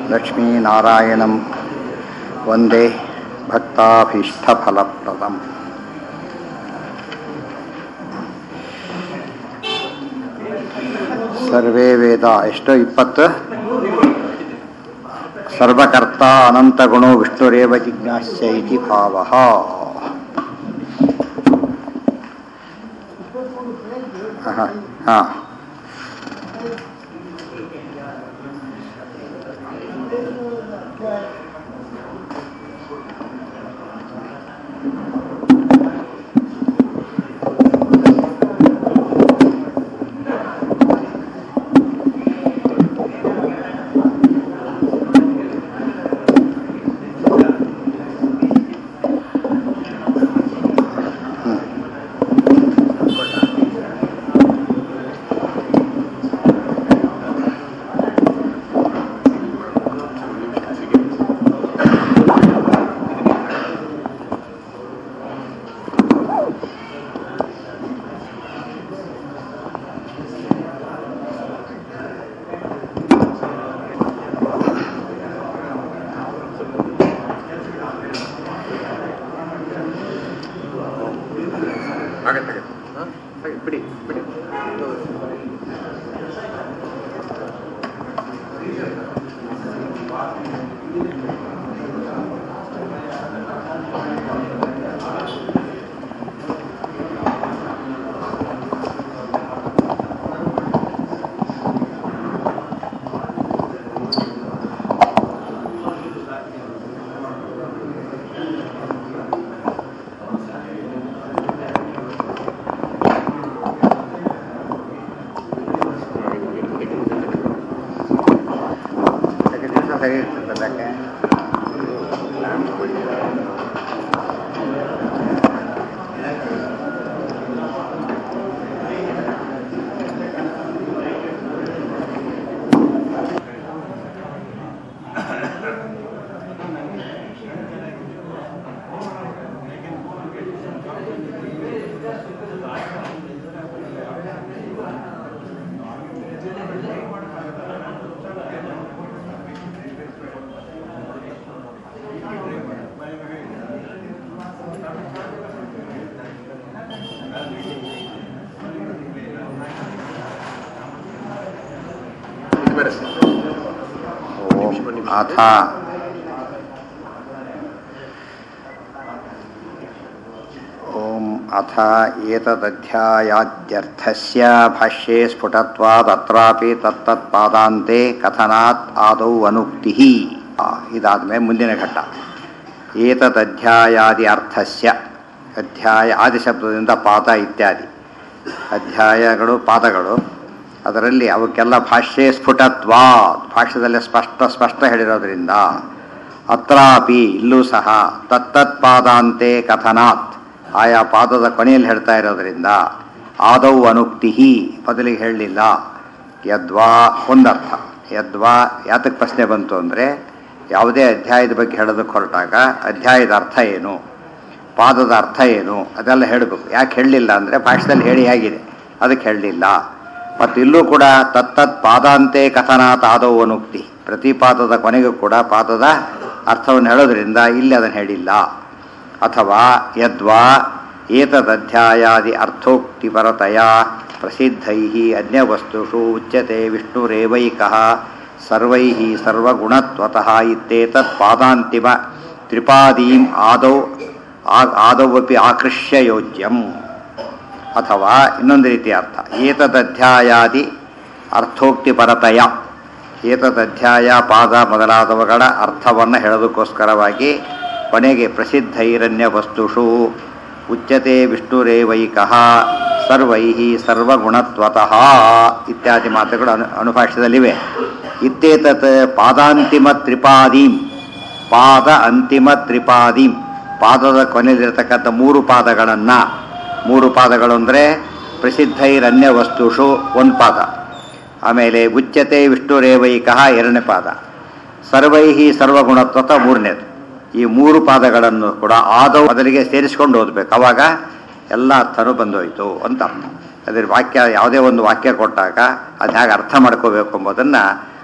ಲಕ್ಷ್ಮೀನಾರಾಯಣಂ ವಂದೇ ಭಕ್ತಾಭೀಷ್ಟಫಲಪ್ರದಂ ಸರ್ವೇ ವೇದ ಎಷ್ಟು ಇಪ್ಪತ್ತು ಸರ್ವಕರ್ತ ಅನಂತಗುಣೋ ವಿಷ್ಣುರೇವ ಜಿಜ್ಞಾಸ್ಯ ಇತಿ ಭಾವಃ ಹಾಂ ಹಾಂ ಆಗತ್ತೆ ಆಗತ್ತೆ ಹಾಂ ಹಾಗೆ ಬಿಡಿ ಬಿಡಿ ದಿವಸ ಸರಿ ಇರ್ತದೆ ಯಾಕೆ ಬರುತ್ತೆ ಓಂ ಅಥ ಓಂ ಅಥ ಏತದಧ್ಯಾಯಾದ್ಯರ್ಥಸ್ಯ ಭಾಷ್ಯೆ ಸ್ಫುಟತ್ವಾದತ್ರಾಪಿ ತತ್ತತ್ಪಾದಾಂತೆ ಕಥನಾತ್ ಆದೌ ಅನುಕ್ತಿಃ ಆ, ಇದಾದ್ಮೇಲೆ ಮುಂದಿನ ಘಟ್ಟ ಏತದಧ್ಯಾಯಾದಿ ಅರ್ಥಸ್ಯ ಅಧ್ಯಾಯ ಆದಿ ಶಬ್ದದಿಂದ ಪಾದ ಇತ್ಯಾದಿ ಅಧ್ಯಾಯಗಳು ಪಾದಗಳು ಅದರಲ್ಲಿ ಅವಕ್ಕೆಲ್ಲ ಭಾಷ್ಯೆ ಸ್ಫುಟತ್ವ ಭಾಷ್ಯದಲ್ಲಿ ಸ್ಪಷ್ಟ ಸ್ಪಷ್ಟ ಹೇಳಿರೋದ್ರಿಂದ ಅತ್ರಾಪಿ ಇಲ್ಲೂ ಸಹ ತತ್ತತ್ ಪಾದಾಂತೆ ಕಥನಾತ್ ಆಯಾ ಪಾದದ ಕೊನೆಯಲ್ಲಿ ಹೇಳ್ತಾ ಇರೋದ್ರಿಂದ ಆದೌ ಅನುಕ್ತಿ ಮೊದಲಿಗೆ ಹೇಳಲಿಲ್ಲ ಯದ್ವಾ ಒಂದರ್ಥ ಯದ್ವಾ ಯಾತಕ್ಕೆ ಪ್ರಶ್ನೆ ಬಂತು ಅಂದರೆ ಯಾವುದೇ ಅಧ್ಯಾಯದ ಬಗ್ಗೆ ಹೇಳೋದಕ್ಕೆ ಹೊರಟಾಗ ಅಧ್ಯಾಯದ ಅರ್ಥ ಏನು ಪಾದದ ಅರ್ಥ ಏನು ಅದೆಲ್ಲ ಹೇಳಬೇಕು ಯಾಕೆ ಹೇಳಲಿಲ್ಲ ಅಂದರೆ ಭಾಷೆದಲ್ಲಿ ಹೇಳಿ ಆಗಿದೆ ಅದಕ್ಕೆ ಹೇಳಲಿಲ್ಲ ಮತ್ತು ಇಲ್ಲೂ ಕೂಡ ತತ್ತತ್ ಪಾದಾಂತೆ ಕಥನಾತ್ ಆದವು ಅನುಕ್ತಿ ಪ್ರತಿ ಪಾದದ ಕೊನೆಗೂ ಕೂಡ ಪಾದದ ಅರ್ಥವನ್ನು ಹೇಳೋದ್ರಿಂದ ಇಲ್ಲಿ ಅದನ್ನು ಹೇಳಿಲ್ಲ ಅಥವಾ ಯದ್ವಾ ಏತದಧ್ಯಾಯಾದಿ ಅರ್ಥೋಕ್ತಿಪರತೆಯ ಪ್ರಸಿದ್ಧೈ ಅನ್ಯವಸ್ತುಷು ಉಚ್ಯತೆ ವಿಷ್ಣುರೇವೈಕಃ ಸರ್ವೈ ಸರ್ವಗುಣತ್ವತಃ ಇತ್ಯೇತತ್ ಪಾದಾಂತಿಮ ತ್ರಿಪಾದೀಂ ಆದೌ ಆ- ಆದವಪಿ ಆಕೃಷ್ಯ ಯೋಜ್ಯಂ ಅಥವಾ ಇನ್ನೊಂದು ರೀತಿಯ ಅರ್ಥ ಏತದಧ್ಯಾಯಾದಿ ಅರ್ಥೋಕ್ತಿಪರತೆಯ ಏತದಧ್ಯಾಯ ಪಾದ ಮೊದಲಾದವುಗಳ ಅರ್ಥವನ್ನು ಹೇಳೋದಕ್ಕೋಸ್ಕರವಾಗಿ ಕೊನೆಗೆ ಪ್ರಸಿದ್ಧೈರಣ್ಯ ವಸ್ತುಷು ಉಚ್ಯತೆ ವಿಷ್ಣುರೇವೈಕಃ ಸರ್ವೈ ಸರ್ವಗುಣತ್ವತಃ ಇತ್ಯಾದಿ ಮಾತುಗಳು ಅನು ಅನುಭಾಷ್ಯದಲ್ಲಿವೆ ಇತ್ತೇತತ್ ಪಾದಾಂತಿಮ ತ್ರಿಪಾದೀಂ ಪಾದ ಅಂತಿಮ ತ್ರಿಪಾದೀಂ ಪಾದದ ಕೊನೆಯಲ್ಲಿರ್ತಕ್ಕಂಥ ಮೂರು ಪಾದಗಳನ್ನು ಮೂರು ಪಾದಗಳು ಅಂದರೆ ಪ್ರಸಿದ್ಧೈರನ್ಯ ವಸ್ತುಷು ಒಂದು ಪಾದ ಆಮೇಲೆ ಉಚ್ಯತೆ ವಿಷ್ಣುರೇವೈಕಃ ಎರಡನೇ ಪಾದ ಸರ್ವೈಹಿ ಸರ್ವಗುಣತ್ವತ ಮೂರನೇದು ಈ ಮೂರು ಪಾದಗಳನ್ನು ಕೂಡ ಆದವು ಅದರಿಗೆ ಸೇರಿಸ್ಕೊಂಡು ಓದಬೇಕು ಅವಾಗ ಎಲ್ಲ ಅರ್ಥನೂ ಬಂದೋಯ್ತು ಅಂತ ಅರ್ಥ ಅದ್ರ ವಾಕ್ಯ ಯಾವುದೇ ಒಂದು ವಾಕ್ಯ ಕೊಟ್ಟಾಗ ಅದು ಹೇಗೆ ಅರ್ಥ ಮಾಡ್ಕೋಬೇಕು ಎಂಬುದನ್ನು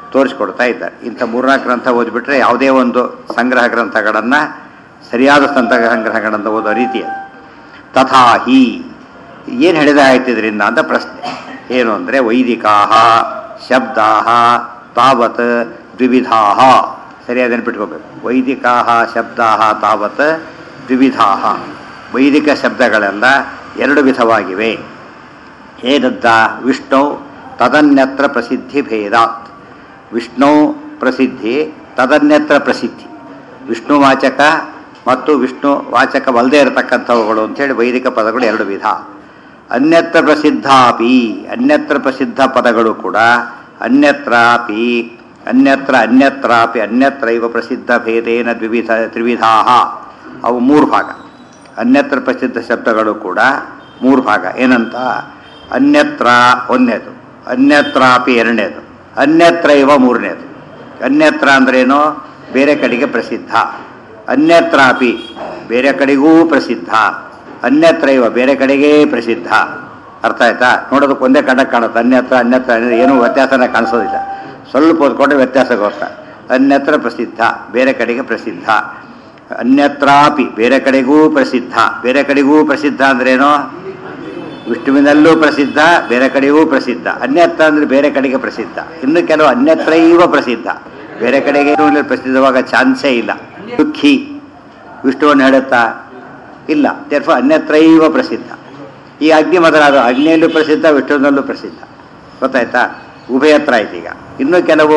ತೋರಿಸ್ಕೊಡ್ತಾ ಇದ್ದಾರೆ ಇಂಥ ಮೂರ್ನಾಲ್ಕು ಗ್ರಂಥ ಓದಿಬಿಟ್ರೆ ಯಾವುದೇ ಒಂದು ಸಂಗ್ರಹ ಗ್ರಂಥಗಳನ್ನು ಸರಿಯಾದ ಸಂತ ಸಂಗ್ರಹಗಳನ್ನು ಓದೋ ರೀತಿ ಅದು ತಥಾ ಹಿ ಏನು ಹೇಳಿದ ಆಯ್ತು ಇದರಿಂದ ಅಂತ ಪ್ರಶ್ನೆ ಏನು ಅಂದರೆ ವೈದಿಕಾ ಶಬ್ದಾ ತಾವತ್ ದ್ವಿವಿಧಾ ಸರಿಯಾದ ನೆನ್ಪಿಟ್ಕೋಬೇಕು ವೈದಿಕಾ ಶಬ್ದಾ ತಾವತ್ ದ್ವಿವಿಧಾ ವೈದಿಕ ಶಬ್ದಗಳೆಲ್ಲ ಎರಡು ವಿಧವಾಗಿವೆ ಏನದ್ದ ವಿಷ್ಣು ತದನ್ಯತ್ರ ಪ್ರಸಿದ್ಧಿ ಭೇದಾತ್ ವಿಷ್ಣು ಪ್ರಸಿದ್ಧಿ ತದನ್ಯತ್ರ ಪ್ರಸಿದ್ಧಿ ವಿಷ್ಣು ವಾಚಕ ಮತ್ತು ವಿಷ್ಣು ವಾಚಕವಲ್ಲದೆ ಇರತಕ್ಕಂಥವುಗಳು ಅಂಥೇಳಿ ವೈದಿಕ ಪದಗಳು ಎರಡು ವಿಧ ಅನ್ಯತ್ರ ಪ್ರಸಿದ್ಧಾಪಿ ಅನ್ಯತ್ರ ಪ್ರಸಿದ್ಧ ಪದಗಳು ಕೂಡ ಅನ್ಯತ್ರಾಪಿ ಅನ್ಯತ್ರ ಅನ್ಯತ್ರಾಪಿ ಅನ್ಯತ್ರೈವ ಪ್ರಸಿದ್ಧ ಭೇದೇನ ದ್ವಿವಿಧ ತ್ರಿವಿಧಾ ಅವು ಮೂರು ಭಾಗ ಅನ್ಯತ್ರ ಪ್ರಸಿದ್ಧ ಶಬ್ದಗಳು ಕೂಡ ಮೂರು ಭಾಗ ಏನಂತ ಅನ್ಯತ್ರ ಒಂದನೇದು ಅನ್ಯತ್ರಾಪಿ ಎರಡನೇದು ಅನ್ಯತ್ರ ಇವ ಮೂರನೇದು ಅನ್ಯತ್ರ ಅಂದ್ರೇನು ಬೇರೆ ಕಡೆಗೆ ಪ್ರಸಿದ್ಧ ಅನ್ಯತ್ರಾಪಿ ಬೇರೆ ಕಡೆಗೂ ಪ್ರಸಿದ್ಧ ಅನ್ಯತ್ರ ಇವ ಬೇರೆ ಕಡೆಗೇ ಪ್ರಸಿದ್ಧ ಅರ್ಥ ಆಯ್ತಾ ನೋಡೋದಕ್ಕೆ ಒಂದೇ ಕಣ್ಣಕ್ಕೆ ಕಾಣುತ್ತೆ ಅನ್ಯತ್ರ ಅನ್ಯತ್ರ ಅನ್ನೋದು ಏನೂ ವ್ಯತ್ಯಾಸನ ಕಾಣಿಸೋದಿಲ್ಲ ಸ್ವಲ್ಪ ಓದ್ಕೊಂಡ್ರೆ ವ್ಯತ್ಯಾಸ ಗೊತ್ತ ಅನ್ಯತ್ರ ಪ್ರಸಿದ್ಧ ಬೇರೆ ಕಡೆಗೆ ಪ್ರಸಿದ್ಧ ಅನ್ಯತ್ರಾಪಿ ಬೇರೆ ಕಡೆಗೂ ಪ್ರಸಿದ್ಧ ಬೇರೆ ಕಡೆಗೂ ಪ್ರಸಿದ್ಧ ಅಂದ್ರೇನು ವಿಷ್ಣುವಿನಲ್ಲೂ ಪ್ರಸಿದ್ಧ ಬೇರೆ ಕಡೆಗೂ ಪ್ರಸಿದ್ಧ ಅನ್ಯತ್ರ ಅಂದ್ರೆ ಬೇರೆ ಕಡೆಗೆ ಪ್ರಸಿದ್ಧ ಇನ್ನು ಕೆಲವು ಅನ್ಯತ್ರೈವ ಪ್ರಸಿದ್ಧ ಬೇರೆ ಕಡೆಗೆ ಏನು ಪ್ರಸಿದ್ಧವಾಗ ಚಾನ್ಸೇ ಇಲ್ಲ ದುಃಖಿ ವಿಷ್ಣುವನ್ನು ಹೇಳುತ್ತಾ ಇಲ್ಲ ತೆರ್ಫ ಅನ್ಯತ್ರೈವ ಪ್ರಸಿದ್ಧ ಈ ಅಗ್ನಿ ಮೊದಲ ಅದು ಅಗ್ನಿಯಲ್ಲೂ ಪ್ರಸಿದ್ಧ ವಿಷ್ಣುವಿನಲ್ಲೂ ಪ್ರಸಿದ್ಧ ಗೊತ್ತಾಯ್ತಾ ಉಭಯತ್ರ ಆಯ್ತು ಈಗ ಇನ್ನು ಕೆಲವು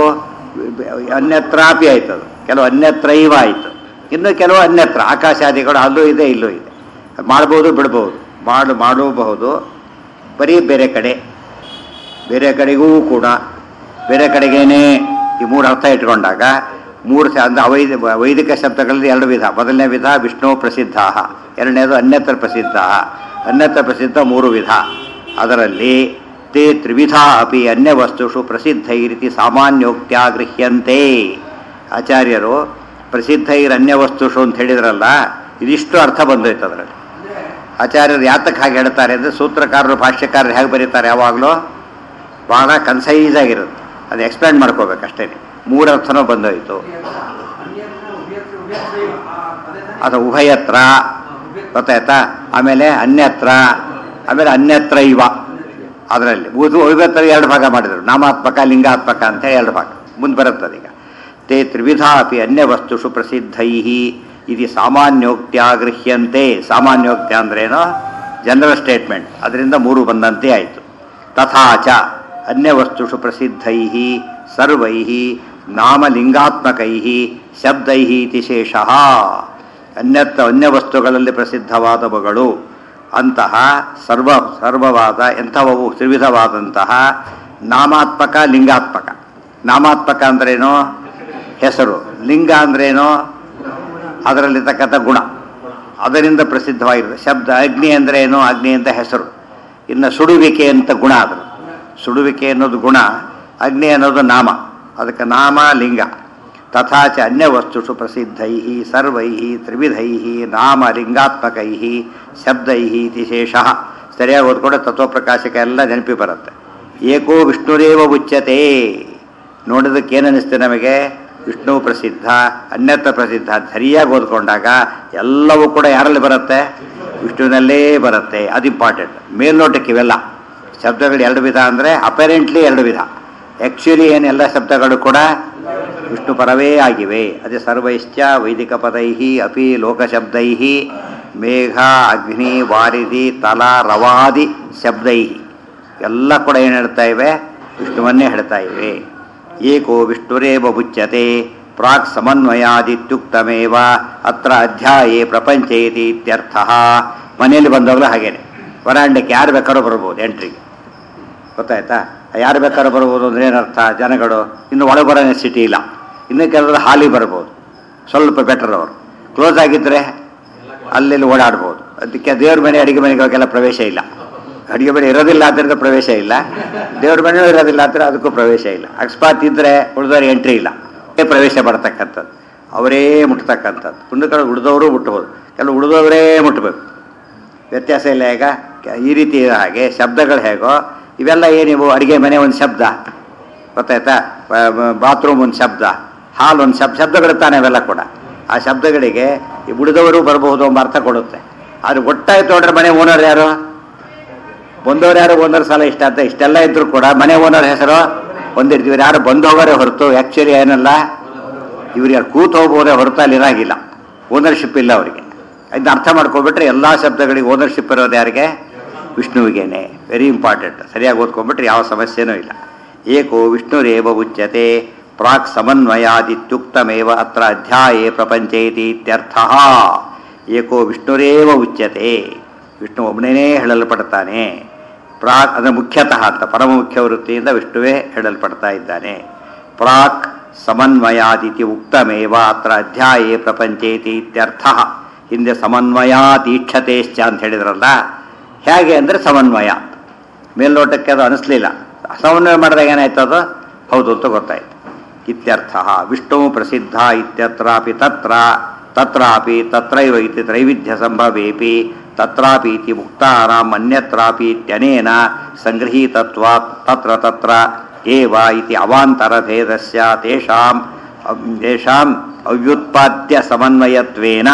ಅನ್ಯತ್ರಾಪಿ ಆಯ್ತು ಅದು ಕೆಲವು ಅನ್ಯತ್ರೈವ ಆಯಿತು ಇನ್ನು ಕೆಲವು ಅನ್ಯತ್ರ ಆಕಾಶಾದಿಗಳು ಅಲ್ಲೂ ಇದೆ ಇಲ್ಲೂ ಇದೆ ಮಾಡ್ಬೋದು ಬಿಡ್ಬೋದು ಮಾಡು ಮಾಡಬಹುದು ಬರೀ ಬೇರೆ ಕಡೆ ಬೇರೆ ಕಡೆಗೂ ಕೂಡ ಬೇರೆ ಕಡೆಗೇನೆ ಈ ಮೂರು ಅರ್ಥ ಇಟ್ಕೊಂಡಾಗ ಮೂರು ಸ- ಅಂದ್ರೆ ಅವೈದ ವೈದಿಕ ಶಬ್ದಗಳಲ್ಲಿ ಎರಡು ವಿಧ ಮೊದಲನೇ ವಿಧ ವಿಷ್ಣು ಪ್ರಸಿದ್ಧ ಎರಡನೇದು ಅನ್ಯತ್ರ ಪ್ರಸಿದ್ಧ ಅನ್ಯತ್ರ ಪ್ರಸಿದ್ಧ ಮೂರು ವಿಧ ಅದರಲ್ಲಿ ತೇ ತ್ರಿವಿಧ ಅಪಿ ಅನ್ಯ ವಸ್ತುಷು ಪ್ರಸಿದ್ಧೈರಿತಿ ಸಾಮಾನ್ಯೋಕ್ತ್ಯ ಗೃಹ್ಯಂತೆ ಆಚಾರ್ಯರು ಪ್ರಸಿದ್ಧೈರನ್ಯ ವಸ್ತುಷು ಅಂತ ಹೇಳಿದ್ರಲ್ಲ ಇದಿಷ್ಟು ಅರ್ಥ ಬಂದೋಯ್ತು ಅದರಲ್ಲಿ ಆಚಾರ್ಯರು ಯಾತಕ್ಕೆ ಹಾಗೆ ಹೇಳ್ತಾರೆ ಅಂದರೆ ಸೂತ್ರಕಾರರು ಭಾಷ್ಯಕಾರರು ಹೇಗೆ ಬರೀತಾರೆ ಯಾವಾಗಲೂ ಭಾಳ ಕನ್ಸೈಸ್ ಆಗಿರುತ್ತೆ ಅದು ಎಕ್ಸ್ಪ್ಲೇನ್ ಮಾಡ್ಕೋಬೇಕಷ್ಟೇ ಮೂರು ಅರ್ಥನೂ ಬಂದೋಯ್ತು ಅದು ಉಭಯತ್ರ ಗೊತ್ತಾಯ್ತಾ ಆಮೇಲೆ ಅನ್ಯತ್ರ ಆಮೇಲೆ ಅನ್ಯತ್ರ ಇವ ಅದರಲ್ಲಿ ಉದು ಉಭಯತ್ರ ಎರಡು ಭಾಗ ಮಾಡಿದರು ನಾಮಾತ್ಮಕ ಲಿಂಗಾತ್ಮಕ ಅಂತ ಎರಡು ಭಾಗ ಮುಂದೆ ಬರುತ್ತದೆ ಈಗ ತೇ ತ್ರಿವಿಧ ಅಪಿ ಅನ್ಯ ವಸ್ತುಷು ಪ್ರಸಿದ್ಧೈ ಇದು ಸಾಮಾನ್ಯೋಕ್ತ್ಯ ಗೃಹ್ಯಂತೆ ಸಾಮಾನ್ಯೋಕ್ತ್ಯ ಅಂದ್ರೇನು ಜನರಲ್ ಸ್ಟೇಟ್ಮೆಂಟ್ ಅದರಿಂದ ಮೂರು ಬಂದಂತೆ ಆಯಿತು ತಥಾಚ ಅನ್ಯ ವಸ್ತುಷು ಪ್ರಸಿದ್ಧೈ ಸರ್ವೈ ನಾಮಲಿಂಗಾತ್ಮಕೈ ಶಬ್ದೈ ಇತಿ ಶೇಷಃ ಅನ್ಯತ್ರ ಅನ್ಯ ವಸ್ತುಗಳಲ್ಲಿ ಪ್ರಸಿದ್ಧವಾದವುಗಳು ಅಂತಹ ಸರ್ವ ಸರ್ವವಾದ ಎಂಥವವು ತ್ರಿವಿಧವಾದಂತಹ ನಾಮಾತ್ಮಕ ಲಿಂಗಾತ್ಮಕ ನಾಮಾತ್ಮಕ ಅಂದ್ರೇನು ಹೆಸರು ಲಿಂಗ ಅಂದ್ರೇನು ಅದರಲ್ಲಿರ್ತಕ್ಕಂಥ ಗುಣ ಅದರಿಂದ ಪ್ರಸಿದ್ಧವಾಗಿರುತ್ತೆ ಶಬ್ದ ಅಗ್ನಿ ಅಂದ್ರೆ ಏನು ಅಗ್ನಿ ಅಂತ ಹೆಸರು ಇನ್ನು ಸುಡುವಿಕೆ ಅಂತ ಗುಣ ಅದು ಸುಡುವಿಕೆ ಅನ್ನೋದು ಗುಣ ಅಗ್ನಿ ಅನ್ನೋದು ನಾಮ ಅದಕ್ಕೆ ನಾಮ ಲಿಂಗ ತಥಾಚ ಅನ್ಯ ವಸ್ತುಷು ಪ್ರಸಿದ್ಧೈ ಸರ್ವೈ ತ್ರಿವಿಧೈ ನಾಮ ಲಿಂಗಾತ್ಮಕೈ ಶಬ್ದೈ ಇತಿ ಶೇಷಃ ಸರಿಯಾಗಿ ಓದ್ಕೊಂಡು ತತ್ವಪ್ರಕಾಶಕ ಎಲ್ಲ ನೆನಪಿ ಬರುತ್ತೆ ಏಕೋ ವಿಷ್ಣುರೇವ ಉಚ್ಯತೆ ನೋಡೋದಕ್ಕೆ ಏನನ್ನಿಸ್ತೆ ನಮಗೆ ವಿಷ್ಣು ಪ್ರಸಿದ್ಧ ಅನ್ಯತ್ರ ಪ್ರಸಿದ್ಧ ಸರಿಯಾಗಿ ಓದ್ಕೊಂಡಾಗ ಎಲ್ಲವೂ ಕೂಡ ಯಾರಲ್ಲಿ ಬರುತ್ತೆ ವಿಷ್ಣುವಿನಲ್ಲೇ ಬರುತ್ತೆ ಅದು ಇಂಪಾರ್ಟೆಂಟ್ ಮೇಲ್ನೋಟಕ್ಕೆ ಇವೆಲ್ಲ ಶಬ್ದಗಳು ಎರಡು ವಿಧ ಅಂದರೆ ಅಪೆರೆಂಟ್ಲಿ ಎರಡು ವಿಧ ಆ್ಯಕ್ಚುಲಿ ಏನು ಎಲ್ಲ ಶಬ್ದಗಳು ಕೂಡ ವಿಷ್ಣು ಪರವೇ ಆಗಿವೆ ಅದೇ ಸರ್ವೈಶ್ಚ ವೈದಿಕ ಪದೈ ಅಪಿ ಲೋಕಶಬ್ದೈ ಮೇಘ ಅಗ್ನಿ ವಾರಿಧಿ ತಲ ರವಾದಿ ಶಬ್ದೈ ಎಲ್ಲ ಕೂಡ ಏನು ಹೇಳ್ತಾ ಇವೆ ವಿಷ್ಣುವನ್ನೇ ಹೇಳ್ತಾ ಇವೆ ಏಕೋ ವಿಷ್ಣುರೇವ ಮುಚ್ಯತೆ ಪ್ರಾಕ್ ಸಮನ್ವಯಾದಿತ್ಯುಕ್ತಮೇವ ಅತ್ರ ಅಧ್ಯಾಯೇ ಪ್ರಪಂಚೇತಿ ಇತ್ಯರ್ಥ ಮನೆಯಲ್ಲಿ ಬಂದವಾಗಲೂ ಹಾಗೇನೆ ವರಾಂಡಕ್ಕೆ ಯಾರು ಬೇಕಾದ್ರೂ ಬರ್ಬೋದು ಎಂಟ್ರಿಗೆ ಗೊತ್ತಾಯ್ತಾ ಯಾರು ಬೇಕಾದ್ರೂ ಬರ್ಬೋದು ಅಂದ್ರೆ ಏನರ್ಥ ಜನಗಳು ಇನ್ನು ಒಳಗೆ ಬರೋ ನೆಸಿಟಿ ಇಲ್ಲ ಇನ್ನು ಕೆಲವರು ಹಾಲಿ ಬರ್ಬೋದು ಸ್ವಲ್ಪ ಬೆಟರ್ ಅವರು ಕ್ಲೋಸ್ ಆಗಿದ್ದರೆ ಅಲ್ಲೆಲ್ಲಿ ಓಡಾಡ್ಬೋದು ಅದಕ್ಕೆ ದೇವ್ರ ಮನೆ ಅಡಿಗೆ ಮನೆಗಳಿಗೆಲ್ಲ ಪ್ರವೇಶ ಇಲ್ಲ ಅಡಿಗೆ ಮನೆ ಇರೋದಿಲ್ಲ ಆದ್ದರಿಂದ ಪ್ರವೇಶ ಇಲ್ಲ ದೇವ್ರ ಮನೆಯೂ ಇರೋದಿಲ್ಲ ಅಂದರೆ ಅದಕ್ಕೂ ಪ್ರವೇಶ ಇಲ್ಲ ಅಕಸ್ಮಾತ್ ಇದ್ದರೆ ಉಳಿದವ್ರಿಗೆ ಎಂಟ್ರಿ ಇಲ್ಲ ಅವರೇ ಪ್ರವೇಶ ಮಾಡ್ತಕ್ಕಂಥದ್ದು ಅವರೇ ಮುಟ್ತಕ್ಕಂಥದ್ದು ಒಂದು ಕಡೆ ಉಳಿದವರು ಮುಟ್ಬೋದು ಕೆಲವು ಉಳಿದವರೇ ಮುಟ್ಟಬೇಕು ವ್ಯತ್ಯಾಸ ಇಲ್ಲ ಈಗ ಕ- ಈ ರೀತಿ ಇರೋ ಹಾಗೆ ಶಬ್ದಗಳು ಹೇಗೋ ಇವೆಲ್ಲ ಏನಿವು ಅಡಿಗೆ ಮನೆ ಒಂದು ಶಬ್ದ ಗೊತ್ತಾಯ್ತಾ ಬಾತ್ರೂಮ್ ಒಂದು ಶಬ್ದ ಹಾಲ್ ಒಂದು ಶಬ್ದ ಶಬ್ದಗಳು ತಾನೆ ಅವೆಲ್ಲ ಕೂಡ ಆ ಶಬ್ದಗಳಿಗೆ ಈ ಉಳಿದವರು ಬರಬಹುದು ಎಂಬ ಅರ್ಥ ಕೊಡುತ್ತೆ ಆದ್ರೆ ಒಟ್ಟಾಗಿ ನೋಡ್ರೆ ಮನೆ ಓನರ್ ಯಾರು ಬಂದವ್ರು ಯಾರು ಓನರ್ ಸಾಲ ಇಷ್ಟ ಅಂತ ಇಷ್ಟೆಲ್ಲ ಇದ್ರು ಕೂಡ ಮನೆ ಓನರ್ ಹೆಸರು ಒಂದಿರ್ತೀವಿ ಯಾರು ಬಂದು ಹೋಗೋರೇ ಹೊರತು ಆ್ಯಕ್ಚುಲಿ ಏನಲ್ಲ ಇವ್ರು ಯಾರು ಕೂತ್ ಹೋಗೋರೇ ಹೊರತು ಅಲ್ಲಿ ಇರಾಗಿಲ್ಲ ಓನರ್ಶಿಪ್ ಇಲ್ಲ ಅವರಿಗೆ ಇದನ್ನ ಅರ್ಥ ಮಾಡ್ಕೊಬಿಟ್ರೆ ಎಲ್ಲ ಶಬ್ದಗಳಿಗೆ ಓನರ್ಶಿಪ್ ಇರೋದು ಯಾರಿಗೆ ವಿಷ್ಣುವಿಗೇನೆ ವೆರಿ ಇಂಪಾರ್ಟೆಂಟ್ ಸರಿಯಾಗಿ ಓದ್ಕೊಂಡ್ಬಿಟ್ರೆ ಯಾವ ಸಮಸ್ಯೆನೂ ಇಲ್ಲ ಏಕೋ ವಿಷ್ಣುರೇವ ಉಚ್ಯತೆ ಪ್ರಾಕ್ ಸಮನ್ವಯಾದಿತ್ಯುಕ್ತಮೇವ ಅತ್ರ ಅಧ್ಯಾಯೇ ಪ್ರಪಂಚೇತಿ ಇತ್ಯರ್ಥ ಏಕೋ ವಿಷ್ಣುರೇವ ಉಚ್ಯತೆ ವಿಷ್ಣು ಒಬ್ಬನೇ ಹೇಳಲ್ಪಡ್ತಾನೆ ಪ್ರಾಕ್ ಅಂದರೆ ಮುಖ್ಯತಃ ಅಂತ ಪರಮ ಮುಖ್ಯ ವೃತ್ತಿಯಿಂದ ವಿಷ್ಣುವೇ ಹೇಳಲ್ಪಡ್ತಾ ಇದ್ದಾನೆ ಪ್ರಾಕ್ ಸಮನ್ವಯಾದಿತಿ ಉಕ್ತಮೇವ ಅತ್ರ ಅಧ್ಯಾಯೇ ಪ್ರಪಂಚೇತಿ ಇತ್ಯರ್ಥ ಹಿಂದೆ ಸಮನ್ವಯಾತೀಕ್ಷತೇಶ್ಚ ಅಂತ ಹೇಳಿದ್ರಲ್ಲ ಹೇಗೆ ಅಂದರೆ ಸಮನ್ವಯ ಮೇಲ್ನೋಟಕ್ಕೆ ಅದು ಅನಿಸ್ಲಿಲ್ಲ ಸಮನ್ವಯ ಮಾಡಿದಾಗ ಏನಾಯ್ತು ಅದು ಹೌದು ಅಂತ ಗೊತ್ತಾಯ್ತು ಇತ್ಯರ್ಥ ವಿಷ್ಣು ಪ್ರಸಿದ್ಧ ಇತ್ಯತ್ರಾಪಿ ತತ್ರ ತತ್ರಾಪಿ ತತ್ರೈವ ಇತಿ ತ್ರೈವಿಧ್ಯ ಸಂಭವೇಪಿ ತತ್ರಾಪಿ ಇತಿ ಮುಕ್ತಾನಾಂ ಅನ್ಯತ್ರಾಪಿ ಇತ್ಯನೇನ ಸಂಗೃಹೀತತ್ವಾತ್ ತತ್ರ ತತ್ರ ಏವ ಇತಿ ಅವಾಂತರಭೇದಸ್ಯ ತೇಷಾಂ ತೇಷಾಂ ಅವ್ಯುತ್ಪಾದ್ಯ ಸಮನ್ವಯತ್ವೇನ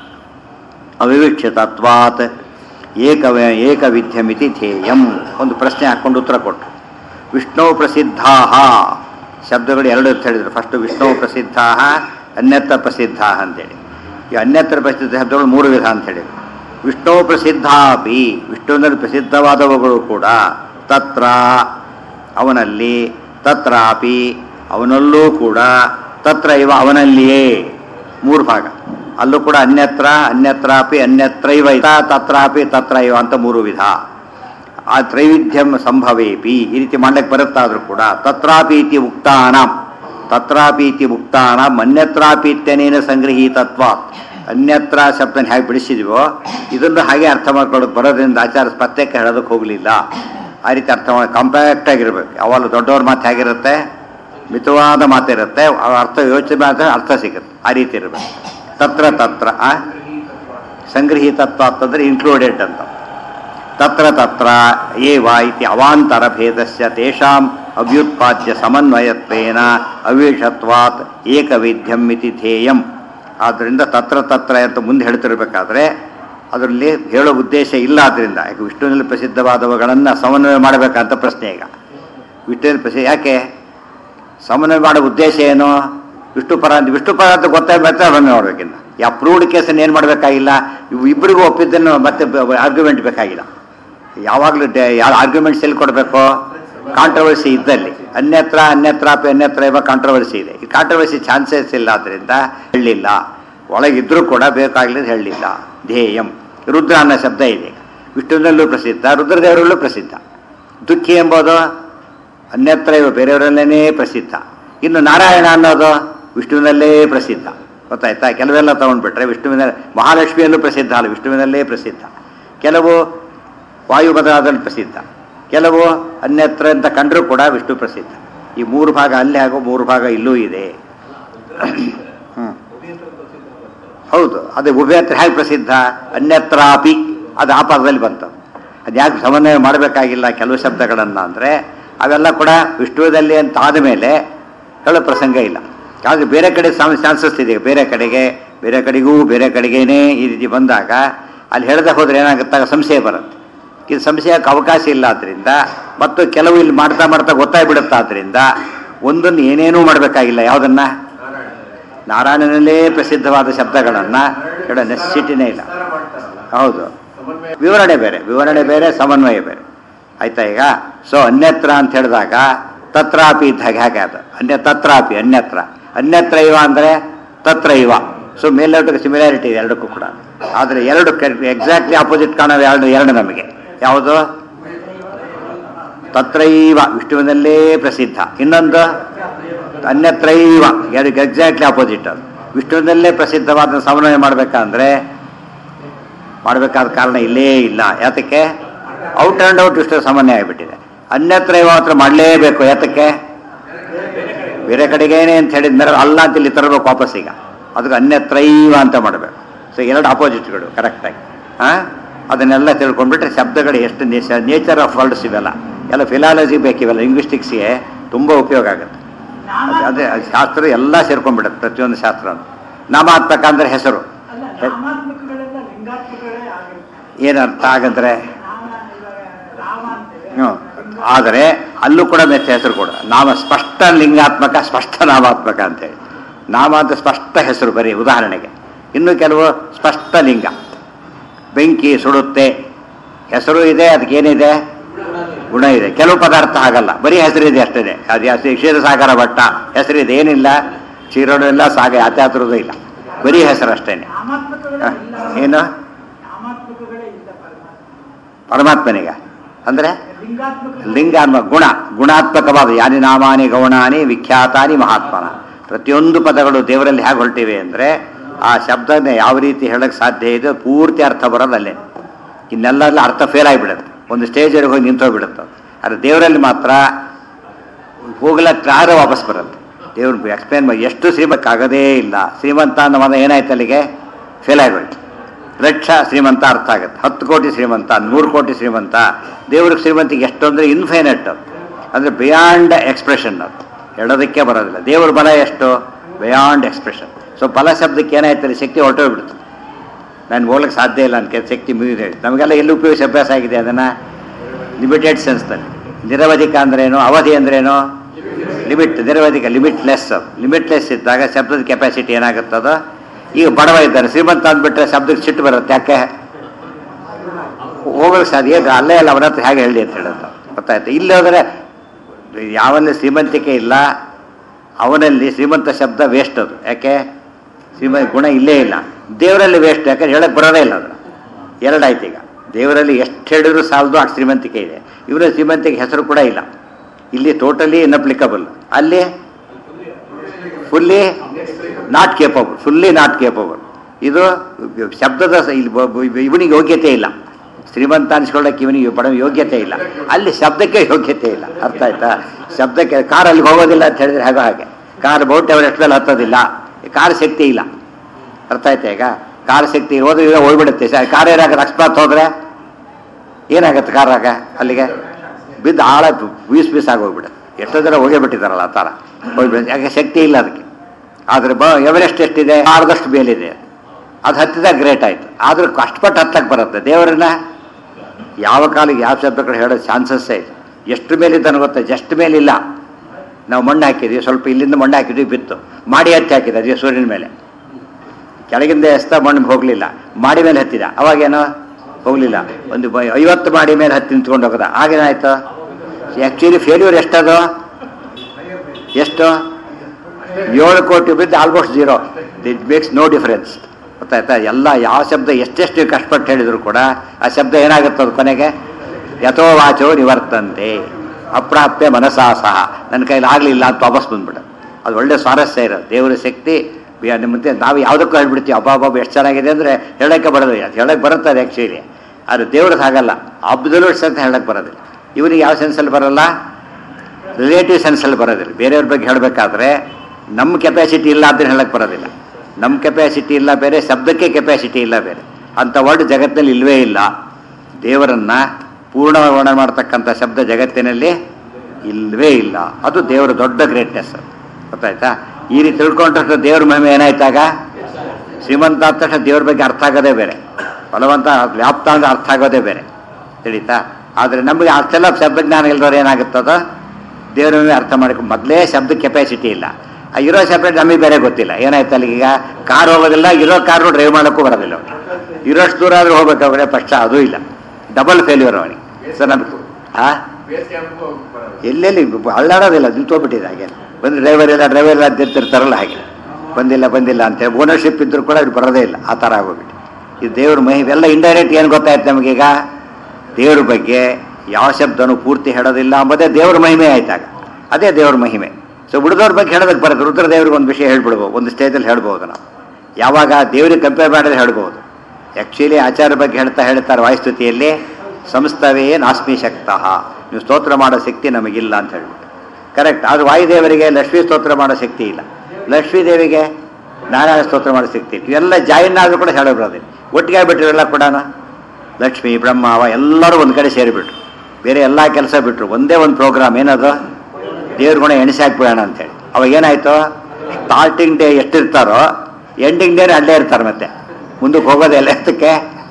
ಅವಿವಕ್ಷಿತತ್ವಾತ್ ಏಕ ಏಕವಿಧ್ಯಮಿತಿ ಧ್ಯೇಯಂ ಒಂದು ಪ್ರಶ್ನೆ ಹಾಕ್ಕೊಂಡು ಉತ್ತರ ಕೊಟ್ಟರು ವಿಷ್ಣು ಪ್ರಸಿದ್ಧಾ ಶಬ್ದಗಳು ಎರಡು ಅಂತ ಹೇಳಿದ್ರು ಫಸ್ಟ್ ವಿಷ್ಣು ಪ್ರಸಿದ್ಧಾ ಅನ್ಯತ್ರ ಪ್ರಸಿದ್ಧಾ ಅಂತೇಳಿ ಈ ಅನ್ಯತ್ರ ಪ್ರಸಿದ್ಧ ಶಬ್ದಗಳು ಮೂರು ವಿಧ ಅಂತ ಹೇಳಿದ್ರು ವಿಷ್ಣು ಪ್ರಸಿದ್ಧಾಪಿ ವಿಷ್ಣುವಿನಲ್ಲಿ ಪ್ರಸಿದ್ಧವಾದವುಗಳು ಕೂಡ ತತ್ರ ಅವನಲ್ಲಿ ತತ್ರಾಪಿ ಅವನಲ್ಲೂ ಕೂಡ ತತ್ರ ಇವ ಅವನಲ್ಲಿಯೇ ಮೂರು ಭಾಗ ಅಲ್ಲೂ ಕೂಡ ಅನ್ಯತ್ರ ಅನ್ಯತ್ರಾಪಿ ಅನ್ಯತ್ರೈವ ಇತ ತತ್ರಾಪಿ ತತ್ರ ಇವ ಅಂತ ಮೂರು ವಿಧ ಆ ತ್ರೈವಿಧ್ಯಂ ಸಂಭವೇಪಿ ಈ ರೀತಿ ಮಾಡ್ಲಿಕ್ಕೆ ಬರುತ್ತಾದ್ರೂ ಕೂಡ ತತ್ರಾಪಿ ಇತಿ ಉಕ್ತಾನಾಂ ತತ್ರಾಪಿ ಇತಿ ಉಕ್ತಾನಾಂ ಅನ್ಯತ್ರಾಪಿ ಇತ್ಯನೇನ ಸಂಗೃಹೀತತ್ವ ಅನ್ಯತ್ರ ಶಬ್ದನ ಹೇಗೆ ಬಿಡಿಸಿದ್ವೋ ಇದನ್ನು ಹಾಗೆ ಅರ್ಥ ಮಾಡ್ಕೊಳ್ಳೋಕೆ ಬರೋದ್ರಿಂದ ಆಚಾರ ಪ್ರತ್ಯೇಕ ಹೇಳೋದಕ್ಕೆ ಹೋಗಲಿಲ್ಲ ಆ ರೀತಿ ಅರ್ಥ ಮಾಡಿ ಕಾಂಪ್ಯಾಕ್ಟ್ ಆಗಿರ್ಬೇಕು ಯಾವಾಗಲೂ ದೊಡ್ಡವ್ರ ಮಾತು ಹೇಗಿರುತ್ತೆ ಮಿತವಾದ ಮಾತಿರುತ್ತೆ ಆ ಅರ್ಥ ಯೋಚನೆ ಮಾಡಿದ್ರೆ ಅರ್ಥ ಸಿಗುತ್ತೆ ಆ ರೀತಿ ಇರಬೇಕು ತತ್ರ ತತ್ರ ಆ? ಸಂಗೃಹೀತತ್ವ ಅಂತಂದ್ರೆ ಇನ್ಕ್ಲೂಡೆಡ್ ಅಂತ ತತ್ರ ತತ್ರ ಏವ ಇತಿ ಅವಾಂತರ ಭೇದಸ್ಯ ತೇಷಾಂ ಅವ್ಯುತ್ಪಾದ್ಯ ಸಮನ್ವಯತ್ವೇನ ಅವಿಷತ್ವಾತ್ ಏಕವಿಧ್ಯಂ ಇತಿ ಧ್ಯೇಯಂ ಆದ್ದರಿಂದ ತತ್ರ ತತ್ರ ಅಂತ ಮುಂದೆ ಹೇಳ್ತಿರ್ಬೇಕಾದ್ರೆ ಅದರಲ್ಲಿ ಹೇಳೋ ಉದ್ದೇಶ ಇಲ್ಲ ಆದ್ದರಿಂದ ಯಾಕೆ ವಿಷ್ಣುವಿನಲ್ಲಿ ಪ್ರಸಿದ್ಧವಾದವುಗಳನ್ನು ಸಮನ್ವಯ ಮಾಡಬೇಕಂತ ಪ್ರಶ್ನೆ ಈಗ ವಿಷ್ಣುವಿನ ಪ್ರಸಿದ್ಧ ಯಾಕೆ ಸಮನ್ವಯ ಮಾಡೋ ಉದ್ದೇಶ ಏನು ವಿಷ್ಣು ಪರ ಅಂತ ವಿಷ್ಣು ಪರ ಅಂತ ಗೊತ್ತಾಗ್ಬೇಕು ಸಮನ್ವಯ ಮಾಡ್ಬೇಕಿನ್ನ ಈ ಅಪ್ರೂವ್ಡ್ ಕೇಸನ್ನು ಏನು ಮಾಡಬೇಕಾಗಿಲ್ಲ ಇವು ಇಬ್ಬರಿಗೂ ಒಪ್ಪಿದ್ದನ್ನು ಮತ್ತೆ ಆರ್ಗ್ಯುಮೆಂಟ್ ಬೇಕಾಗಿಲ್ಲ ಯಾವಾಗಲೂ ಯಾವ ಆರ್ಗ್ಯುಮೆಂಟ್ಸ್ ಎಲ್ಲಿ ಕೊಡಬೇಕು ಕಾಂಟ್ರವರ್ಸಿ ಇದ್ದಲ್ಲಿ ಅನ್ಯತ್ರ ಅನ್ಯತ್ರಾಪಿ ಅನ್ಯತ್ರ ಇವ ಕಾಂಟ್ರವರ್ಸಿ ಇದೆ ಈ ಕಾಂಟ್ರವರ್ಸಿ ಚಾನ್ಸಸ್ ಇಲ್ಲ ಆದ್ದರಿಂದ ಹೇಳಲಿಲ್ಲ ಒಳಗಿದ್ರೂ ಕೂಡ ಬೇಕಾಗಲಿದ್ದು ಹೇಳಲಿಲ್ಲ ಧ್ಯೇಯಂ ರುದ್ರ ಅನ್ನೋ ಶಬ್ದ ಇದೆ ವಿಷ್ಣುವಿನಲ್ಲೂ ಪ್ರಸಿದ್ಧ ರುದ್ರದೇವರಲ್ಲೂ ಪ್ರಸಿದ್ಧ ದುಃಖಿ ಎಂಬುದು ಅನ್ಯತ್ರ ಇವ ಬೇರೆಯವರಲ್ಲೇ ಪ್ರಸಿದ್ಧ ಇನ್ನು ನಾರಾಯಣ ಅನ್ನೋದು ವಿಷ್ಣುವಿನಲ್ಲೇ ಪ್ರಸಿದ್ಧ ಗೊತ್ತಾಯ್ತಾ ಕೆಲವೆಲ್ಲ ತಗೊಂಡ್ಬಿಟ್ರೆ ವಿಷ್ಣುವಿನ ಮಹಾಲಕ್ಷ್ಮಿಯಲ್ಲೂ ಪ್ರಸಿದ್ಧ ಅಲ್ಲ ವಿಷ್ಣುವಿನಲ್ಲೇ ಪ್ರಸಿದ್ಧ ಕೆಲವು ವಾಯುಪದದಲ್ಲಿ ಪ್ರಸಿದ್ಧ ಕೆಲವು ಅನ್ಯತ್ರ ಅಂತ ಕಂಡರೂ ಕೂಡ ವಿಷ್ಣು ಪ್ರಸಿದ್ಧ ಈ ಮೂರು ಭಾಗ ಅಲ್ಲಿ ಹಾಗೂ ಮೂರು ಭಾಗ ಇಲ್ಲೂ ಇದೆ ಹ್ಮ್. ಹೌದು ಅದೇ ಉಭಯತ್ರ ಹೇಗೆ ಪ್ರಸಿದ್ಧ ಅನ್ಯತ್ರಾಪಿ ಅದು ಆ ಪದದಲ್ಲಿ ಬಂತು ಅದು ಯಾಕೆ ಸಮನ್ವಯ ಮಾಡಬೇಕಾಗಿಲ್ಲ ಕೆಲವು ಶಬ್ದಗಳನ್ನು ಅಂದರೆ ಅವೆಲ್ಲ ಕೂಡ ವಿಷ್ಣುವಿನಲ್ಲಿ ಅಂತ ಆದ ಮೇಲೆ ಹೇಳೋ ಪ್ರಸಂಗ ಇಲ್ಲ ಯಾವುದು ಬೇರೆ ಕಡೆ ಚಾನ್ಸಸ್ ಇದೆ ಬೇರೆ ಕಡೆಗೆ ಬೇರೆ ಕಡೆಗೂ ಬೇರೆ ಕಡೆಗೇನೆ ಈ ರೀತಿ ಬಂದಾಗ ಅಲ್ಲಿ ಹೇಳದೆ ಹೋದ್ರೆ ಏನಾಗುತ್ತೆ ಸಂಶಯ ಬರುತ್ತೆ ಇದು ಸಂಶಯಕ್ಕೆ ಅವಕಾಶ ಇಲ್ಲ ಆದ್ದರಿಂದ ಮತ್ತು ಕೆಲವು ಇಲ್ಲಿ ಮಾಡ್ತಾ ಮಾಡ್ತಾ ಗೊತ್ತಾಗ್ಬಿಡುತ್ತೆ ಆದ್ದರಿಂದ ಒಂದನ್ನು ಏನೇನೂ ಮಾಡಬೇಕಾಗಿಲ್ಲ ಯಾವುದನ್ನ ನಾರಾಯಣನಲ್ಲೇ ಪ್ರಸಿದ್ಧವಾದ ಶಬ್ದಗಳನ್ನು ಹೇಳೋ ನೆಸಿಟಿನೇ ಇಲ್ಲ ಹೌದು ವಿವರಣೆ ಬೇರೆ ವಿವರಣೆ ಬೇರೆ ಸಮನ್ವಯ ಬೇರೆ ಆಯ್ತಾ ಈಗ ಸೊ ಅನ್ಯತ್ರ ಅಂತ ಹೇಳಿದಾಗ ತತ್ರಾಪಿ ಇದ್ದಾಗ ಹೇಗೆ ಅದು ಅನ್ಯ ತತ್ರಾಪಿ ಅನ್ಯತ್ರ ಅನ್ಯತ್ರ ಇವ ಅಂದರೆ ತತ್ರ ಇವ ಸೊ ಮೇಲ್ನೋಟಕ್ಕೆ ಸಿಮಿಲಾರಿಟಿ ಇದೆ ಎರಡಕ್ಕೂ ಕೂಡ ಆದರೆ ಎರಡು ಎಕ್ಸಾಕ್ಟ್ಲಿ ಆಪೋಸಿಟ್ ಕಾಣೋದು ಎರಡು ಎರಡು ನಮಗೆ ಯಾವುದು ತತ್ರೈವ ವಿಷ್ಣುವಿನಲ್ಲೇ ಪ್ರಸಿದ್ಧ ಇನ್ನೊಂದು ಅನ್ಯತ್ರೈವ ಎರಡು ಎಕ್ಸಾಕ್ಟ್ಲಿ ಆಪೋಸಿಟ್ ಅದು ವಿಷ್ಣುವಿನಲ್ಲೇ ಪ್ರಸಿದ್ಧವಾದ ಸಮನ್ವಯ ಮಾಡಬೇಕಂದ್ರೆ ಮಾಡಬೇಕಾದ ಕಾರಣ ಇಲ್ಲೇ ಇಲ್ಲ ಯಾತಕ್ಕೆ ಔಟ್ ಆ್ಯಂಡ್ ಔಟ್ ವಿಷ್ಣು ಸಾಮಾನ್ಯ ಆಗಿಬಿಟ್ಟಿದೆ ಅನ್ಯತ್ರೈವ ಮಾತ್ರ ಮಾಡಲೇಬೇಕು ಯಾತಕ್ಕೆ ಬೇರೆ ಕಡೆಗೇನೆ ಅಂತ ಹೇಳಿದ ಮೇಲೆ ಅಲ್ಲ ಅಂತ ಇಲ್ಲಿ ತರಬೇಕು ವಾಪಸ್ ಈಗ ಅದಕ್ಕೆ ಅನ್ಯತ್ರೈವ ಅಂತ ಮಾಡಬೇಕು ಸೊ ಎರಡು ಆಪೋಸಿಟ್ಗಳು ಕರೆಕ್ಟಾಗಿ ಹಾಂ ಅದನ್ನೆಲ್ಲ ತಿಳ್ಕೊಂಡ್ಬಿಟ್ರೆ ಶಬ್ದಗಳು ಎಷ್ಟು ನೇಚರ್ ಆಫ್ ವರ್ಡ್ಸ್ ಇವೆಲ್ಲ ಎಲ್ಲ ಫಿಲಾಲಜಿ ಬೇಕಿವೆಲ್ಲ ಲಿಂಗ್ವಿಸ್ಟಿಕ್ಸ್ಗೆ ತುಂಬ ಉಪಯೋಗ ಆಗುತ್ತೆ ಅದ್- ಅದೇ ಅದ್ ಶಾಸ್ತ್ರ ಎಲ್ಲ ಸೇರ್ಕೊಂಡ್ಬಿಡುತ್ತೆ ಪ್ರತಿಯೊಂದು ಶಾಸ್ತ್ರ ನಾಮಾತ್ಮಕ ಅಂದ್ರೆ ಹೆಸರು ಅಲ್ಲ ಹೆ- ನಾಮಾತ್ಮಕಗಳೆಲ್ಲ ಲಿಂಗಾತ್ಮಕಗಳೇ ಆಗಿರುತ್ತೆ ಏನರ್ಥ ಆಗಂದ್ರೆ ನಾಮ ಇವಾಗ ರಾಮ ಅಂತೇವೆ ಹ್ಮ್. ಆದರೆ ಅಲ್ಲೂ ಕೂಡ ಮೆಚ್ಚ ಹೆಸರು ಕೂಡ ನಾಮ ಸ್ಪಷ್ಟ ಲಿಂಗಾತ್ಮಕ ಸ್ಪಷ್ಟ ನಾಮಾತ್ಮಕ ಅಂತೇಳಿ ನಾಮ ಅಂತ ಸ್ಪಷ್ಟ ಹೆಸರು ಬರೀ ಉದಾಹರಣೆಗೆ ಇನ್ನು ಕೆಲವು ಸ್ಪಷ್ಟ ಲಿಂಗ ಬೆಂಕಿ ಸುಡುತ್ತೆ ಹೆಸರು ಇದೆ ಅದಕ್ಕೇನಿದೆ ಗುಣ ಇದೆ ಕೆಲವು ಪದಾರ್ಥ ಆಗಲ್ಲ ಬರೀ ಹೆಸರಿದೆ ಅಷ್ಟೇ ಅದು ಹೆಸರು ಕ್ಷೀರಸಾಗರ ಭಟ್ಟ ಹೆಸರಿದೆ ಏನಿಲ್ಲ ಕ್ಷೀರನೂ ಇಲ್ಲ ಸಾಗ ಯಾತ್ಯಾತ್ರದೂ ಇಲ್ಲ ಬರೀ ಹೆಸರು ಅಷ್ಟೇನೆ ನಾಮಾತ್ಮಕಗಳೇ ಇಲ್ಲ ಏನು ನಾಮಾತ್ಮಕಗಳೇ ಇಲ್ಲ ಪರಮಾತ್ಮ ಪರಮಾತ್ಮನಿಗ ಅಂದ್ರೆ ಲಿಂಗಾತ್ಮಕ ಲಿಂಗಾತ್ಮ ಗುಣ ಗುಣಾತ್ಮಕವಾದ ಯಾನಿ ನಾಮಾನಿ ಗೌಣಾನಿ ವಿಖ್ಯಾತಾನಿ ಮಹಾತ್ಮನ ಪ್ರತಿಯೊಂದು ಪದಗಳು ದೇವರಲ್ಲಿ ಹೇಗೆ ಹೊರಟಿವೆ ಅಂದರೆ ಆ ಶಬ್ದನ ಯಾವ ರೀತಿ ಹೇಳಕ್ಕೆ ಸಾಧ್ಯ ಇದೆ ಪೂರ್ತಿ ಅರ್ಥ ಬರೋದು ಅಲ್ಲೇ ಇನ್ನೆಲ್ಲ ಅರ್ಥ ಫೇಲ್ ಆಗಿಬಿಡುತ್ತೆ ಒಂದು ಸ್ಟೇಜಲ್ಲಿ ಹೋಗಿ ನಿಂತೋಗ್ಬಿಡುತ್ತೆ ಅದು. ಆದರೆ ದೇವರಲ್ಲಿ ಮಾತ್ರ ಹೋಗ್ಲಕ್ಕಾರ ವಾಪಸ್ ಬರುತ್ತೆ ದೇವ್ರು ಎಕ್ಸ್ಪ್ಲೇನ್ ಮಾಡಿ ಎಷ್ಟು ಶ್ರೀಮಕ್ಕಾಗದೇ ಇಲ್ಲ ಶ್ರೀಮಂತ ಅನ್ನೋ ಮನ ಏನಾಯ್ತು ಅಲ್ಲಿಗೆ ಫೇಲ್ ಆಗಿಬಿಡ್ತು ಲಕ್ಷ ಶ್ರೀಮಂತ ಅರ್ಥ ಆಗುತ್ತೆ ಹತ್ತು ಕೋಟಿ ಶ್ರೀಮಂತ ನೂರು ಕೋಟಿ ಶ್ರೀಮಂತ ದೇವ್ರಿಗೆ ಶ್ರೀಮಂತಿಗೆ ಎಷ್ಟು ಅಂದರೆ ಇನ್ಫೈನಟ್ ಅಂದರೆ ಬಿಯಾಂಡ್ ಎಕ್ಸ್ಪ್ರೆಷನ್ ಅದು ಹೇಳೋದಕ್ಕೆ ಬರೋದಿಲ್ಲ ದೇವ್ರ ಬಲ ಎಷ್ಟು ಬಿಯಾಂಡ್ ಎಕ್ಸ್ಪ್ರೆಷನ್ ಸೊ ಬಲ ಶಬ್ದಕ್ಕೆ ಏನಾಯ್ತಲ್ಲಿ ಶಕ್ತಿ ಹೊರಟೋಗ್ಬಿಡ್ತು ನಾನು ಹೋಗ್ಲಿಕ್ಕೆ ಸಾಧ್ಯ ಇಲ್ಲ ಅಂತ ಶಕ್ತಿ ಮುಗಿದು ಹೇಳಿ ನಮಗೆಲ್ಲ ಎಲ್ಲಿ ಉಪಯೋಗಿಸಿ ಅಭ್ಯಾಸ ಆಗಿದೆ ಅದನ್ನು ಲಿಮಿಟೆಡ್ ಸೆನ್ಸ್ದಲ್ಲಿ ನಿರವಧಿಕ ಅಂದ್ರೇನು ಅವಧಿ ಅಂದ್ರೇನು ಲಿಮಿಟ್ ನಿರವಧಿಕ ಲಿಮಿಟ್ಲೆಸ್ ಲಿಮಿಟ್ಲೆಸ್ ಇದ್ದಾಗ ಶಬ್ದದ ಕೆಪಾಸಿಟಿ ಏನಾಗುತ್ತದೋ ಈಗ ಬಡವ ಇದ್ದಾನೆ ಶ್ರೀಮಂತ ಅಂದ್ಬಿಟ್ರೆ ಶಬ್ದಕ್ಕೆ ಸಿಟ್ಟು ಬರುತ್ತೆ ಯಾಕೆ ಹೋಗಕ್ಕೆ ಸಾಧ್ಯ ಏನು ಅಲ್ಲೇ ಅಲ್ಲ ಅವನ ಹತ್ರ ಹೇಗೆ ಹೇಳಿ ಅಂತ ಹೇಳುತ್ತೆ ಗೊತ್ತಾಯ್ತು ಇಲ್ಲಿ ಹೋದರೆ ಯಾವಲ್ಲಿ ಶ್ರೀಮಂತಿಕೆ ಇಲ್ಲ ಅವನಲ್ಲಿ ಶ್ರೀಮಂತ ಶಬ್ದ ವೇಸ್ಟ್ ಅದು ಯಾಕೆ ಶ್ರೀಮ ಗುಣ ಇಲ್ಲೇ ಇಲ್ಲ ದೇವರಲ್ಲಿ ವೇಸ್ಟ್ ಯಾಕಂದ್ರೆ ಹೇಳಕ್ಕೆ ಬರೋದೇ ಇಲ್ಲ ಅದು ಎರಡಾಯ್ತು ಈಗ ದೇವರಲ್ಲಿ ಎಷ್ಟು ಹೇಳಿದ್ರು ಸಾಲದು ಅಷ್ಟು ಶ್ರೀಮಂತಿಕೆ ಇದೆ ಇವರ ಶ್ರೀಮಂತಿಕೆ ಹೆಸರು ಕೂಡ ಇಲ್ಲ ಇಲ್ಲಿ ಟೋಟಲಿ ಇನ್ಅಪ್ಲಿಕಬಲ್ ಅಲ್ಲಿ fully not capable fully not capable ಇದು ಶಬ್ದದ ಸ- ಇಲ್ಲಿ ಬ- ಬ- ಇವನಿಗೆ ಯೋಗ್ಯತೆ ಇಲ್ಲ ಶ್ರೀಮಂತ ಅನ್ಸ್ಕೊಳ್ಳೋಕೆ ಇವನಿಗೆ ಪಡ ಯೋಗ್ಯತೆ ಇಲ್ಲ ಅಲ್ಲಿ ಶಬ್ದಕ್ಕೆ ಯೋಗ್ಯತೆ ಇಲ್ಲ ಅರ್ಥ ಆಯ್ತಾ ಶಬ್ದಕ್ಕೆ ಕಾರ್ ಅಲ್ಲಿಗೆ ಹೋಗೋದಿಲ್ಲ ಅಂತ ಹೇಳಿದ್ರೆ ಹಾಗೋ ಹಾಗೆ ಕಾರ್ ಮೌಂಟ್ ಎವರೆಸ್ಟ್ ಮೇಲೆ ಹತ್ತೋದಿಲ್ಲ ಕಾರ್ ಶಕ್ತಿ ಇಲ್ಲ ಅರ್ಥ ಆಯ್ತಾ ಈಗ ಕಾರ್ ಶಕ್ತಿ ಹೋದ್ರೆ ಈಗ ಹೋಗ್ಬಿಡುತ್ತೆ ಸ- ಕಾರ್ ಏನಾಗುತ್ತೆ ಅಕಸ್ಮಾತ್ ಹೋದ್ರೆ ಏನಾಗುತ್ತೆ ಕಾರಾಗ ಅಲ್ಲಿಗೆ ಬಿದ್ದು ಆಳ ಬೀಸ್ ಬೀಸ್ ಆಗೋಗ್ಬಿಡುತ್ತೆ ಎಷ್ಟೋ ಜನ ಹೋಗೇ ಬಿಟ್ಟಿದ್ದಾರಲ್ಲ ಆ ಥರ ಹೋಗ್ಬಿಡುತ್ತೆ ಯಾಕೆ ಶಕ್ತಿ ಇಲ್ಲ ಅದಕ್ಕೆ ಆದರೆ ಬ ಎವರೆಸ್ಟ್ ಎಷ್ಟಿದೆ ಆರ್ದಷ್ಟು ಮೇಲಿದೆ ಅದು ಹತ್ತಿದಾಗ ಗ್ರೇಟ್ ಆಯಿತು ಆದರೂ ಕಷ್ಟಪಟ್ಟು ಹತ್ತಕ್ಕೆ ಬರುತ್ತೆ ದೇವರನ್ನ ಯಾವ ಕಾಲಿಗೆ ಯಾವ ಶಬ್ದಗಳು ಹೇಳೋ ಚಾನ್ಸಸ್ಸೇ ಇಲ್ಲ ಎಷ್ಟು ಮೇಲಿದ್ದಾನೆ ಗೊತ್ತಾ ಜಸ್ಟ್ ಮೇಲಿಲ್ಲ ನಾವು ಮಣ್ಣು ಹಾಕಿದ್ವಿ ಸ್ವಲ್ಪ ಇಲ್ಲಿಂದ ಮಣ್ಣು ಹಾಕಿದ್ವಿ ಬಿತ್ತು ಮಾಡಿ ಹತ್ತಿ ಹಾಕಿದ ಅದೇ ಸೂರ್ಯನ ಮೇಲೆ ಕೆಳಗಿಂದ ಎಸ್ತ ಮಣ್ಣು ಹೋಗಲಿಲ್ಲ ಮಾಡಿ ಮೇಲೆ ಹತ್ತಿದ ಅವಾಗೇನು ಹೋಗಲಿಲ್ಲ ಒಂದು ಬ- ಐವತ್ತು ಮಾಡಿ ಮೇಲೆ ಹತ್ತಿ ನಿಂತ್ಕೊಂಡು ಹೋಗದ ಆಗೇನಾಯ್ತು ಆ್ಯಕ್ಚುಲಿ ಫೇಲ್ಯೂರ್ ಎಷ್ಟದು ಎಷ್ಟು ಏಳು ಕೋಟಿ ಬಿದ್ದು almost zero it makes no difference ಗೊತ್ತಾಯ್ತಾ ಎಲ್ಲ ಯಾವ ಶಬ್ದ ಎಷ್ಟೆಷ್ಟು ಕಷ್ಟಪಟ್ಟು ಹೇಳಿದ್ರು ಕೂಡ ಆ ಶಬ್ದ ಏನಾಗುತ್ತೆ ಅದು ಕೊನೆಗೆ ಯಥೋ ವಾಚೋ ನಿವರ್ತಂತೆ ಅಪ್ರಾಪ್ಯ ಮನಸಾ ಸಹ ನನ್ನ ಕೈಲಿ ಆಗಲಿಲ್ಲ ಅಂತ ವಾಪಸ್ ಬಂದ್ಬಿಡ ಅದು ಒಳ್ಳೆ ಸ್ವಾರಸ್ಯ ಇರೋದು ದೇವರ ಶಕ್ತಿ ಬಿ- ನಿಮ್ಮ ಮುಂದೆ ನಾವು ಯಾವುದಕ್ಕೂ ಹೇಳ್ಬಿಡ್ತೀವಿ ಅಬ್ಬಾ ಅಬ್ಬಾ ಎಷ್ಟು ಚೆನ್ನಾಗಿದೆ ಅಂದರೆ ಹೇಳೋಕ್ಕೆ ಬರೋದು ಅದು ಹೇಳಕ್ಕೆ ಬರುತ್ತೆ ಅದು ಆ್ಯಕ್ಚುಲಿ ಆದರೆ ದೇವ್ರದ್ದು ಹಾಗಲ್ಲ ಅಬ್ಸಲ್ಯೂಟ್ಸ್ ಅಂತ ಹೇಳಕ್ಕೆ ಬರೋದಿಲ್ಲ ಇವನಿಗೆ ಯಾವ ಸೆನ್ಸಲ್ಲಿ ಬರಲ್ಲ ರಿಲೇಟಿವ್ ಸೆನ್ಸಲ್ಲಿ ಬರೋದಿಲ್ಲ ಬೇರೆಯವ್ರ ಬಗ್ಗೆ ಹೇಳಬೇಕಾದ್ರೆ ನಮ್ಮ ಕೆಪಾಸಿಟಿ ಇಲ್ಲ ಅಂತ ಹೇಳಕ್ಕೆ ಬರೋದಿಲ್ಲ ನಮ್ಮ ಕೆಪಾಸಿಟಿ ಇಲ್ಲ ಬೇರೆ ಶಬ್ದಕ್ಕೆ ಕೆಪಾಸಿಟಿ ಇಲ್ಲ ಬೇರೆ ಅಂಥ ವರ್ಡ್ ಜಗತ್ತಿನಲ್ಲಿ ಇಲ್ಲವೇ ಇಲ್ಲ ದೇವರನ್ನ ಪೂರ್ಣ ವರ್ಣನೆ ಮಾಡ್ತಕ್ಕಂಥ ಶಬ್ದ ಜಗತ್ತಿನಲ್ಲಿ ಇಲ್ಲವೇ ಇಲ್ಲ ಅದು ದೇವರ ದೊಡ್ಡ ಗ್ರೇಟ್ನೆಸ್ ಗೊತ್ತಾಯ್ತಾ ಈ ರೀತಿ ತಿಳ್ಕೊಂಡ್ರೆ ದೇವ್ರ ಮಹಿಮೆ ಏನಾಯ್ತಾಗ ಶ್ರೀಮಂತ ಆದ ತಕ್ಷಣ ದೇವ್ರ ಬಗ್ಗೆ ಅರ್ಥ ಆಗೋದೇ ಬೇರೆ ಬಲವಂತ ವ್ಯಾಪ್ತ ಅಂದ್ರೆ ಅರ್ಥ ಆಗೋದೇ ಬೇರೆ ತಿಳಿತಾ ಆದರೆ ನಮಗೆ ಅಷ್ಟೆಲ್ಲ ಶಬ್ದಜ್ಞಾನ ಇಲ್ದವ್ರು ಏನಾಗುತ್ತದ ದೇವ್ರ ಮೇಲೆ ಅರ್ಥ ಮಾಡ್ಕೊಂಡು ಮೊದಲೇ ಶಬ್ದ ಕೆಪಾಸಿಟಿ ಇಲ್ಲ ಆ ಇರೋ ಸಪ್ರೇಟ್ ನಮಗೆ ಬೇರೆ ಗೊತ್ತಿಲ್ಲ ಏನಾಯ್ತು ಅಲ್ಲಿ ಈಗ ಕಾರ್ ಹೋಗೋದಿಲ್ಲ ಇರೋ ಕಾರು ಡ್ರೈವ್ ಮಾಡೋಕ್ಕೂ ಬರೋದಿಲ್ಲ ಅವ್ನಿಗೆ ಇರೋಷ್ಟು ದೂರ ಆದರೂ ಹೋಗ್ಬೇಕಾದ್ರೆ ಪಕ್ಷ ಅದೂ ಇಲ್ಲ ಡಬಲ್ ಫೇಲ್ಯೂರ್ ಅವನಿಗೆ ಸರ್ ನಮ್ಗೆ ಆ ಬೇಸ್ ಕ್ಯಾಂಪ್ಗೂ ಹೋಗಕ್ ಬರಲ್ಲ. ಎಲ್ಲೆಲ್ಲಿ ಅಳ್ಳಾಡೋದಿಲ್ಲ ನಿಂತೋಗ್ಬಿಟ್ಟಿದೆ ಹಾಗೆ ಬಂದು ಡ್ರೈವರ್ ಇಲ್ಲ ಡ್ರೈವರ್ ಇಲ್ಲ ಅಂತ ಇರ್ತಿರ್ತಾರಲ್ಲ ಹಾಗೆ ಬಂದಿಲ್ಲ ಬಂದಿಲ್ಲ ಅಂತೇಳಿ ಓನರ್ಶಿಪ್ ಇದ್ರೂ ಕೂಡ ಅವ್ರು ಬರೋದೇ ಇಲ್ಲ ಆ ಥರ ಆಗೋಗ್ಬಿಟ್ಟು ಈ ದೇವ್ರ ಮಹಿ ಎಲ್ಲ ಇಂಡೈರೆಕ್ಟ್ ಏನು ಗೊತ್ತಾಯ್ತು ನಮಗೀಗ ದೇವ್ರ ಬಗ್ಗೆ ಯಾವ ಶಬ್ದನೂ ಪೂರ್ತಿ ಹೇಳೋದಿಲ್ಲ ಅಂಬೋದೇ ದೇವ್ರ ಮಹಿಮೆ ಆಯ್ತಾಗ ಅದೇ ದೇವ್ರ ಮಹಿಮೆ ಸೊ ಉಳಿದವ್ರ ಬಗ್ಗೆ ಹೇಳೋದಕ್ಕೆ ಬರುತ್ತೆ ರುದ್ರದೇವ್ರಿಗೆ ಒಂದು ವಿಷಯ ಹೇಳ್ಬಿಡ್ಬೋದು ಒಂದು ಸ್ಟೇಜಲ್ಲಿ ಹೇಳ್ಬೋದು ನಾವು ಯಾವಾಗ ದೇವ್ರಿಗೆ ಕಂಪೇರ್ ಮಾಡಿದ್ರೆ ಹೇಳ್ಬೋದು ಆ್ಯಕ್ಚುಲಿ ಆಚಾರ ಬಗ್ಗೆ ಹೇಳ್ತಾ ಹೇಳ್ತಾರೆ ವಾಯುಸ್ತುತಿಯಲ್ಲಿ ಸಂಸ್ಥವೇ ನಾಸ್ಮಿ ಶಕ್ತಃ ನೀವು ಸ್ತೋತ್ರ ಮಾಡೋ ಶಕ್ತಿ ನಮಗಿಲ್ಲ ಅಂತ ಹೇಳ್ಬಿಟ್ಟು ಕರೆಕ್ಟ್ ಆದ್ರೆ ವಾಯುದೇವರಿಗೆ ಲಕ್ಷ್ಮೀ ಸ್ತೋತ್ರ ಮಾಡೋ ಶಕ್ತಿ ಇಲ್ಲ ಲಕ್ಷ್ಮೀ ದೇವಿಗೆ ನಾರಾಯಣ ಸ್ತೋತ್ರ ಮಾಡೋ ಶಕ್ತಿ ಇಲ್ಲ ಇವೆಲ್ಲ ಜಾಯಿನ್ ಆದರೂ ಕೂಡ ಹೇಳೋ ಬರೋದಿಲ್ಲ ಒಟ್ಟಿಗೆ ಆಗ್ಬಿಟ್ರು ಎಲ್ಲ ಕೂಡ ಲಕ್ಷ್ಮಿ ಬ್ರಹ್ಮ ಅವ ಎಲ್ಲರೂ ಒಂದು ಕಡೆ ಸೇರಿಬಿಟ್ರು ಬೇರೆ ಎಲ್ಲ ಕೆಲಸ ಬಿಟ್ಟರು ಒಂದೇ ಒಂದು ಪ್ರೋಗ್ರಾಮ್ ಏನದು ದೇವ್ರ ಗುಣ ಎಣಿಸಿ ಹಾಕ್ಬೇಡ ಅಂತೇಳಿ ಅವಾಗ ಏನಾಯ್ತು ಸ್ಟಾರ್ಟಿಂಗ್ ಡೇ ಎಷ್ಟಿರ್ತಾರೋ ಎಂಡಿಂಗ್ ಡೇ ಅಲ್ಲೇ ಇರ್ತಾರೆ ಮತ್ತೆ ಮುಂದಕ್ಕೆ ಹೋಗೋದೆಲ್ಲ ಎತ್ತಕ್ಕೆ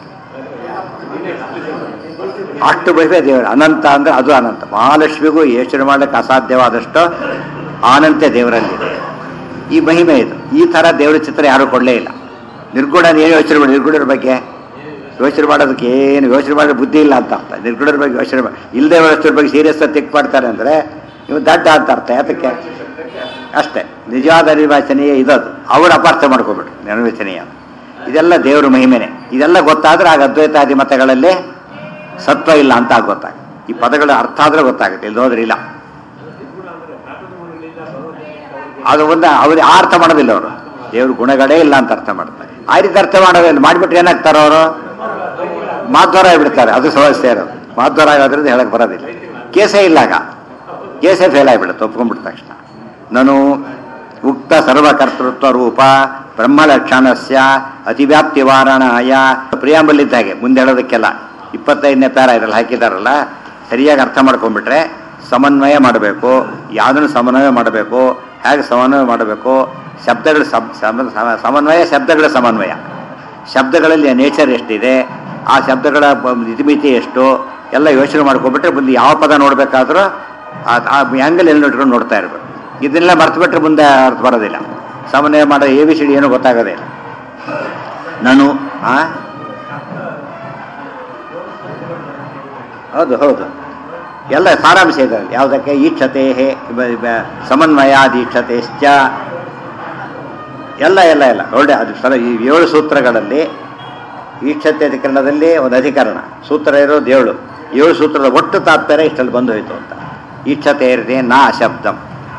ಅಷ್ಟು ಬಗೆ ದೇವರು ಅನಂತ ಅಂದ್ರೆ ಅದು ಅನಂತ ಮಹಾಲಕ್ಷ್ಮಿಗೂ ಯೋಚನೆ ಮಾಡಲಿಕ್ಕೆ ಅಸಾಧ್ಯವಾದಷ್ಟು ಆನಂತ ದೇವರಲ್ಲಿದೆ ಈ ಮಹಿಮೆ ಇದು ಈ ಥರ ದೇವರ ಚಿತ್ರ ಯಾರೂ ಕೊಡಲೇ ಇಲ್ಲ ನಿರ್ಗುಣ ಏನು ಯೋಚನೆ ಮಾಡಿ ನಿರ್ಗುಣರ ಬಗ್ಗೆ ಯೋಚನೆ ಮಾಡೋದಕ್ಕೆ ಏನು ಯೋಚನೆ ಮಾಡೋ ಬುದ್ಧಿ ಇಲ್ಲ ಅಂತ ಅರ್ಥ ನಿರ್ಗುಣರ ಬಗ್ಗೆ ಯೋಚನೆ ಮಾಡಿ ಇಲ್ಲದೆ ವಸ್ತುರ ಬಗ್ಗೆ ಸೀರಿಯಸ್ ತಿಕ್ ಮಾಡ್ತಾರೆ ಅಂದರೆ ನೀವು ದಡ್ಡ ಅಂತ ಅರ್ಥ ಯಾತಕ್ಕೆ ಅಷ್ಟೇ ನಿಜವಾದ ನಿರ್ವಚನೆಯೇ ಇದದು ಅವ್ರು ಅಪಾರ್ಥ ಮಾಡ್ಕೊಬಿಟ್ರು ನಿರ್ವಚನೆಯ ಇದೆಲ್ಲ ದೇವರ ಮಹಿಮೆನೆ ಇದೆಲ್ಲ ಗೊತ್ತಾದ್ರೆ ಆಗ ಅದ್ವೈತಾದಿ ಮತಗಳಲ್ಲಿ ಸತ್ವ ಇಲ್ಲ ಅಂತ ಆಗ ಗೊತ್ತಾಗ ಈ ಪದಗಳ ಅರ್ಥ ಆದ್ರೆ ಗೊತ್ತಾಗುತ್ತೆ ಇಲ್ಲಿ ಹೋದ್ರೆ ಇಲ್ಲ ಅದು ಒಂದು ಅವ್ರು ಆ ಅರ್ಥ ಮಾಡೋದಿಲ್ಲ ಅವರು ದೇವ್ರ ಗುಣಗಳೇ ಇಲ್ಲ ಅಂತ ಅರ್ಥ ಮಾಡ್ತಾರೆ ಆ ರೀತಿ ಅರ್ಥ ಮಾಡೋದಿಲ್ಲ ಮಾಡಿಬಿಟ್ರೆ ಏನಾಗ್ತಾರೆ ಅವರು ಮಾಧ್ವರ ಆಗಿಬಿಡ್ತಾರೆ ಅದು ಸಮಸ್ಯೆ ಇರೋದು ಮಾಧ್ವರ ಆಗೋದ್ರಿಂದ ಹೇಳಕ್ ಬರೋದಿಲ್ಲ ಕೇಸೇ ಇಲ್ಲ ಆಗ ಕೇಸೇ ಫೇಲ್ ಆಗಿಬಿಡುತ್ತೆ ಒಪ್ಕೊಂಡ್ಬಿಟ್ಟ ತಕ್ಷಣ ನಾನು ಉಕ್ತ ಸರ್ವಕರ್ತೃತ್ವ ರೂಪ ಬ್ರಹ್ಮಲಕ್ಷಣಸ್ಯ ಅತಿವ್ಯಾಪ್ತಿ ವಾರಣಾಯ ಪ್ರಿಯಾಂಬಲ್ ಇದ್ದ ಹಾಗೆ ಮುಂದೆ ಹೇಳೋದಕ್ಕೆಲ್ಲ ಇಪ್ಪತ್ತೈದನೇ ಪ್ಯಾರ ಇದ್ರಲ್ಲಿ ಹಾಕಿದಾರಲ್ಲ ಸರಿಯಾಗಿ ಅರ್ಥ ಮಾಡ್ಕೊಂಡ್ಬಿಟ್ರೆ ಸಮನ್ವಯ ಮಾಡಬೇಕು ಯಾವುದನ್ನು ಸಮನ್ವಯ ಮಾಡಬೇಕು ಹೇಗೆ ಸಮನ್ವಯ ಮಾಡಬೇಕು ಶಬ್ದಗಳ ಸಮ್ ಸಮ- ಸಮ- ಸಮನ್ವಯ ಶಬ್ದಗಳ ಸಮನ್ವಯ ಶಬ್ದಗಳಲ್ಲಿ ನೇಚರ್ ಎಷ್ಟಿದೆ ಆ ಶಬ್ದಗಳ ಬ- ಇತಿಮಿತಿ ಎಷ್ಟು ಎಲ್ಲ ಯೋಚನೆ ಮಾಡ್ಕೊಂಡ್ಬಿಟ್ರೆ ಮುಂದೆ ಯಾವ ಪದ ನೋಡಬೇಕಾದ್ರೂ ಆ ಆ್ಯಂಗಲ್ ಎಲ್ಲಿ ನೋಡ್ಕೊಂಡು ನೋಡ್ತಾ ಇರಬೇಕು ಇದನ್ನೆಲ್ಲ ಮರ್ತು ಬಿಟ್ರೆ ಮುಂದೆ ಅರ್ಥ ಬರೋದಿಲ್ಲ ಸಮನ್ವಯ ಮಾಡೋ ಎ ಬಿ ಸಿ ಡಿ ಏನೂ ಗೊತ್ತಾಗೋದೇ ಇಲ್ಲ ನಾನು ಆ ಹೌದು ಹೌದು ಎಲ್ಲ ಸಾರಾಂಶ ಇದೆ ಯಾವುದಕ್ಕೆ ಈಕ್ಷತೆ ಸಮನ್ವಯಾದೀಕ್ಷತೆಶ್ಚ ಎಲ್ಲ ಎಲ್ಲ ಎಲ್ಲ ಒಳ್ಳೆ ಅದು ಸರ ಈ ಏಳು ಸೂತ್ರಗಳಲ್ಲಿ ಈಕ್ಷತೆ ಅಧಿಕರಣದಲ್ಲಿ ಒಂದು ಅಧಿಕರಣ ಸೂತ್ರ ಇರೋದು ಏಳು ಏಳು ಸೂತ್ರದ ಒಟ್ಟು ತಾತ್ಪರ್ಯ ಇಷ್ಟಲ್ಲಿ ಬಂದು ಹೋಯ್ತು ಅಂತ ಈಕ್ಷತೆ ಇರದೆ ನಾ ಶಬ್ದಂ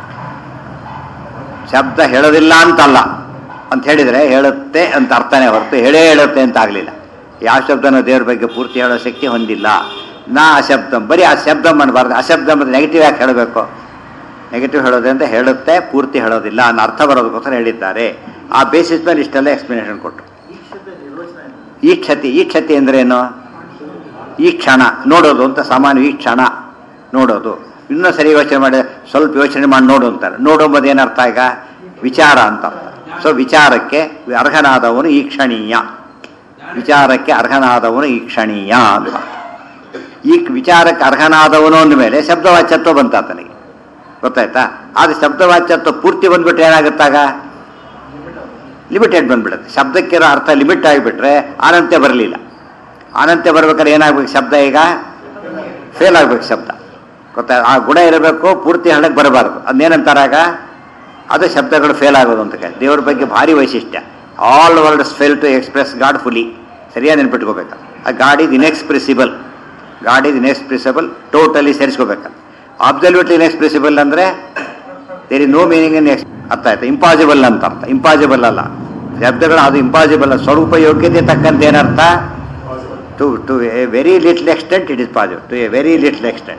ಶಬ್ದ ಹೇಳೋದಿಲ್ಲ ಅಂತಲ್ಲ ಅಂತ ಹೇಳಿದರೆ ಹೇಳುತ್ತೆ ಅಂತ ಅರ್ಥನೇ ಹೊರತು ಹೇಳೇ ಹೇಳುತ್ತೆ ಅಂತ ಆಗಲಿಲ್ಲ ಯಾವ ಶಬ್ದನ ದೇವ್ರ ಬಗ್ಗೆ ಪೂರ್ತಿ ಹೇಳೋ ಶಕ್ತಿ ಹೊಂದಿಲ್ಲ ನಾ ಅಶಬ್ದಂ ಬರೀ ಆ ಶಬ್ದ ಮಾಡಬಾರ್ದು ಅಶಬ್ದ ಅಂದ್ರೆ ನೆಗೆಟಿವ್ ಯಾಕೆ ಹೇಳಬೇಕು ನೆಗೆಟಿವ್ ಹೇಳೋದೆ ಅಂತ ಹೇಳುತ್ತೆ ಪೂರ್ತಿ ಹೇಳೋದಿಲ್ಲ ಅನ್ನೋ ಅರ್ಥ ಬರೋದಕ್ಕೋಸ್ಕರ ಹೇಳಿದ್ದಾರೆ ಆ ಬೇಸಿಸ್ ಮೇಲೆ ಇಷ್ಟೆಲ್ಲ ಎಕ್ಸ್ಪ್ಲನೇಷನ್ ಕೊಟ್ಟರು ಈ ಕ್ಷತಿ ಈ ಕ್ಷತಿ ಅಂದ್ರೆ ಏನು ಈ ಕ್ಷಣ ನೋಡೋದು ಅಂತ ಸಾಮಾನ್ಯ ಈ ಕ್ಷಣ ನೋಡೋದು ಇನ್ನೂ ಸರಿ ಯೋಚನೆ ಮಾಡಿ ಸ್ವಲ್ಪ ಯೋಚನೆ ಮಾಡಿ ನೋಡು ಅಂತಾರೆ ನೋಡು ಎಂಬುದು ಏನರ್ಥ ಈಗ ವಿಚಾರ ಅಂತ ಅರ್ಥ ಸೊ ವಿಚಾರಕ್ಕೆ ಅರ್ಹನಾದವನು ಈ ಕ್ಷಣೀಯ ವಿಚಾರಕ್ಕೆ ಅರ್ಹನಾದವನು ಈ ಕ್ಷಣೀಯ ಅಂತ ಈ ವಿಚಾರಕ್ಕೆ ಅರ್ಹನಾದವನು ಅಂದ ಮೇಲೆ ಶಬ್ದವಾಚ್ಯತ್ವ ಬಂತ ಆತನಿಗೆ ಗೊತ್ತಾಯ್ತಾ ಆದ್ರೆ ಶಬ್ದವಾಚ್ಯತ್ವ ಪೂರ್ತಿ ಬಂದ್ಬಿಟ್ರೆ ಏನಾಗುತ್ತಾಗ ಲಿಮಿಟೆಡ್ ಬಂದ್ಬಿಡುತ್ತೆ ಶಬ್ದಕ್ಕಿರೋ ಅರ್ಥ ಲಿಮಿಟ್ ಆಗಿಬಿಟ್ರೆ ಅನಂತ್ಯ ಬರಲಿಲ್ಲ ಅನಂತ್ಯ ಬರ್ಬೇಕಾದ್ರೆ ಏನಾಗ್ಬೇಕು ಶಬ್ದ ಈಗ ಫೇಲ್ ಆಗ್ಬೇಕು ಶಬ್ದ ಗೊತ್ತಾ ಆ ಗುಣ ಇರಬೇಕು ಪೂರ್ತಿ ಹಣಕ್ಕೆ ಬರಬಾರ್ದು ಅದನ್ನೇನಂತಾರಾಗ ಅದು ಶಬ್ದಗಳು ಫೇಲ್ ಆಗೋದು ಅಂತ ಕೇಳಿ ದೇವ್ರ ಬಗ್ಗೆ ಭಾರಿ ವೈಶಿಷ್ಟ್ಯ all words fail to express God fully ಸರಿಯಾಗಿ ನೆನ್ಪಿಟ್ಕೋಬೇಕು ಆ God is inexpressible God is inexpressible totally ಸೇರಿಸ್ಕೋಬೇಕಂತ ಅಬ್ಸಲ್ಯೂಟ್ಲಿ ಇನ್ಎಕ್ಸ್ಪ್ರೆಸಿಬಲ್ ಅಂದರೆ there is no meaning in ex ಅರ್ಥ ಆಯ್ತಾ ಇಂಪಾಸಿಬಲ್ ಅಂತ ಅರ್ಥ ಇಂಪಾಸಿಬಲ್ ಅಲ್ಲ ಶಬ್ದಗಳು ಅದು ಇಂಪಾಸಿಬಲ್ ಅಲ್ಲ ಸ್ವರೂಪ ಯೋಗ್ಯತೆ ತಕ್ಕಂತೆ ಏನರ್ಥ to to a very little extent it is possible to a very little extent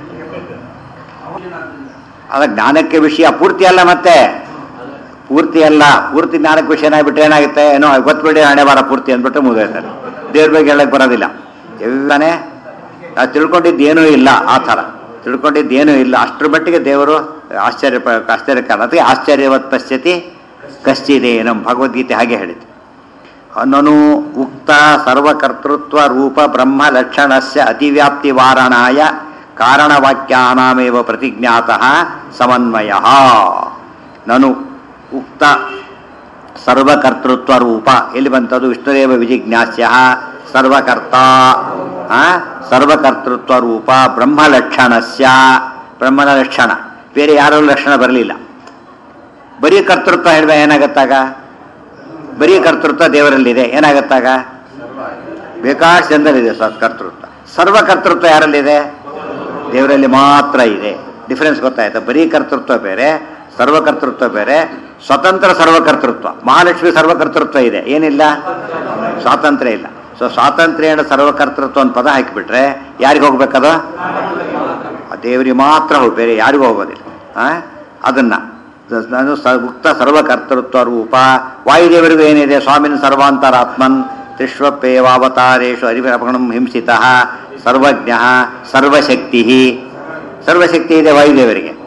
ಅದ ಜ್ಞಾನಕ್ಕೆ ವಿಷಯ ಪೂರ್ತಿ ಅಲ್ಲ ಮತ್ತೆ ಪೂರ್ತಿ ಅಲ್ಲ ಪೂರ್ತಿ ಜ್ಞಾನಕ್ಕೆ ವಿಷಯ ಏನಾಗ್ಬಿಟ್ರೆ ಏನಾಗುತ್ತೆ ಏನೋ ಗೊತ್ತುಬಿಡಿ ಹಣೆ ಬಾರ ಪೂರ್ತಿ ಅಂದ್ಬಿಟ್ಟು ಮುಗಿದೋಯ್ತಾರೆ ದೇವ್ರ ಬಗ್ಗೆ ಹೇಳಕ್ ಬರೋದಿಲ್ಲ ಎಲ್ಲಾನೇ ನಾವು ತಿಳ್ಕೊಂಡಿದ್ದೇನೂ ಇಲ್ಲ ಆ ಥರ ತಿಳ್ಕೊಂಡಿದ್ದೇನೂ ಇಲ್ಲ ಅಷ್ಟರ ಮಟ್ಟಿಗೆ ದೇವರು ಆಶ್ಚರ್ಯ ಆಶ್ಚರ್ಯಕಾರ ಅದಕ್ಕೆ ಆಶ್ಚರ್ಯವತ್ ಪಶ್ಯತಿ ಕಶ್ಚಿದೆ ನಮ್ಮ ಭಗವದ್ಗೀತೆ ಹಾಗೆ ಹೇಳಿತು ನನು ಉಕ್ತ ಸರ್ವಕರ್ತೃತ್ವ ರೂಪ ಬ್ರಹ್ಮ ಲಕ್ಷಣಸ್ಯ ಅತಿವ್ಯಾಪ್ತಿ ವಾರಣಾಯ ಕಾರಣವಾಕ್ಯಾನಾಮೇವ ಪ್ರತಿಜ್ಞಾತಃ ಸಮನ್ವಯ ನನು ಉಕ್ತ ಸರ್ವಕರ್ತೃತ್ವ ರೂಪ ಎಲ್ಲಿ ಬಂತದು ವಿಷ್ಣುದೇವ ವಿಜಿಜ್ಞಾಸ್ಯ ಸರ್ವಕರ್ತ ಆ? ಸರ್ವಕರ್ತೃತ್ವ ರೂಪ ಬ್ರಹ್ಮಲಕ್ಷಣಸ್ಯ ಬ್ರಹ್ಮನ ಲಕ್ಷಣ ಬೇರೆ ಯಾರೋ ಲಕ್ಷಣ ಬರಲಿಲ್ಲ ಬರೀ ಕರ್ತೃತ್ವ ಹೇಳಿದ ಏನಾಗತ್ತಾಗ ಬರೀ ಕರ್ತೃತ್ವ ದೇವರಲ್ಲಿದೆ ಏನಾಗತ್ತಾಗ ಬೇಕಾಷ್ಟು ಜನರಲ್ಲಿದೆ ಸ- ಕರ್ತೃತ್ವ ಸರ್ವಕರ್ತೃತ್ವ ಯಾರಲ್ಲಿದೆ ದೇವರಲ್ಲಿ ಮಾತ್ರ ಇದೆ ಡಿಫರೆನ್ಸ್ ಗೊತ್ತಾಯ್ತಾ ಬರೀ ಕರ್ತೃತ್ವ ಬೇರೆ ಸರ್ವಕರ್ತೃತ್ವ ಬೇರೆ ಸ್ವತಂತ್ರ ಸರ್ವಕರ್ತೃತ್ವ ಮಹಾಲಕ್ಷ್ಮಿ ಸರ್ವಕರ್ತೃತ್ವ ಇದೆ ಏನಿಲ್ಲ ಸ್ವಾತಂತ್ರ್ಯ ಇಲ್ಲ ಸೊ ಸ್ವಾತಂತ್ರ್ಯ ಸರ್ವಕರ್ತೃತ್ವ ಒಂದು ಪದ ಹಾಕಿಬಿಟ್ರೆ ಯಾರಿಗೆ ಹೋಗ್ಬೇಕದು ಆ ದೇವರಿಗೆ ಮಾತ್ರ ಹೋಗಿ ಬೇರೆ ಯಾರಿಗೂ ಹೋಗೋದಿಲ್ಲ ಆ? ಅದನ್ನ ಸ- ನಾನು ಸ- ಉಕ್ತ ಸರ್ವಕರ್ತೃತ್ವ ರೂಪ ವಾಯುದೇವರಿಗೂ ಏನಿದೆ ಸ್ವಾಮಿನ ಸರ್ವಾಂತರಾತ್ಮನ್ ತ್ರಿಶ್ವಪೇವಾವತಾರೇಶು ಅರಿವಣಂ ಹಿಂಸಿತ ಸರ್ವಜ್ಞ ಸರ್ವಶಕ್ತಿ ಸರ್ವಶಕ್ತಿ ಇದೆ ವಾಯುದೇವರಿಗೆ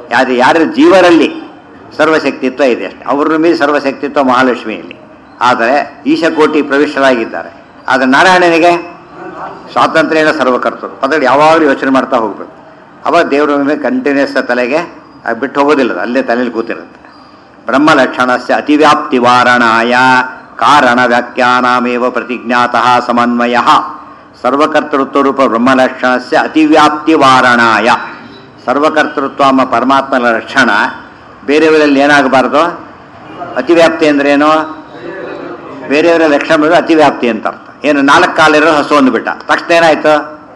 ಯಾರು ಯಾರ ಜೀವರಲ್ಲಿ ಸರ್ವಶಕ್ತಿತ್ವ ಇದೆ ಅಷ್ಟೇ ಅವ್ರ ಮೇಲೆ ಸರ್ವಶಕ್ತಿತ್ವ ಮಹಾಲಕ್ಷ್ಮಿಯಲ್ಲಿ ಆದರೆ ಈಶಕೋಟಿ ಪ್ರವಿಷ್ಟರಾಗಿದ್ದಾರೆ ಆದರೆ ನಾರಾಯಣನಿಗೆ ಸ್ವಾತಂತ್ರ್ಯನ ಸರ್ವಕರ್ತರು ಪದಗಳು ಯಾವಾಗಲೂ ಯೋಚನೆ ಮಾಡ್ತಾ ಹೋಗ್ಬೇಕು ಅವಾಗ ದೇವರ ಮೇಲೆ ಕಂಟಿನ್ಯೂಸ್ ತಲೆಗೆ ಅದು ಬಿಟ್ಟು ಹೋಗೋದಿಲ್ಲ ಅದು ಅಲ್ಲೇ ತಲೆಯಲ್ಲಿ ಕೂತಿರುತ್ತೆ ಬ್ರಹ್ಮಲಕ್ಷಣಸ್ಯ ಅತಿವ್ಯಾಪ್ತಿ ವಾರಣಾಯ ಕಾರಣ ವ್ಯಾಖ್ಯಾನಮೇವ ಪ್ರತಿಜ್ಞಾತಃ ಸಮನ್ವಯ ಸರ್ವಕರ್ತೃತ್ವ ರೂಪ ಬ್ರಹ್ಮಲಕ್ಷಣಸ್ಯ ಅತಿವ್ಯಾಪ್ತಿ ವಾರಣಾಯ ಸರ್ವಕರ್ತೃತ್ವ ಎಂಬ ಪರಮಾತ್ಮನ ಲಕ್ಷಣ ಬೇರೆಯವರಲ್ಲಿ ಏನಾಗಬಾರ್ದು ಅತಿವ್ಯಾಪ್ತಿ ಅಂದ್ರೇನು ಬೇರೆಯವರ ಲಕ್ಷಣ ಬಂದ್ರೆ ಅತಿವ್ಯಾಪ್ತಿ ಅಂತ ಅರ್ಥ ಏನು ನಾಲ್ಕು ಕಾಲಿರೋ ಹಸು ಅಂದ್ಬಿಟ್ಟ ತಕ್ಷಣ ಏನಾಯ್ತು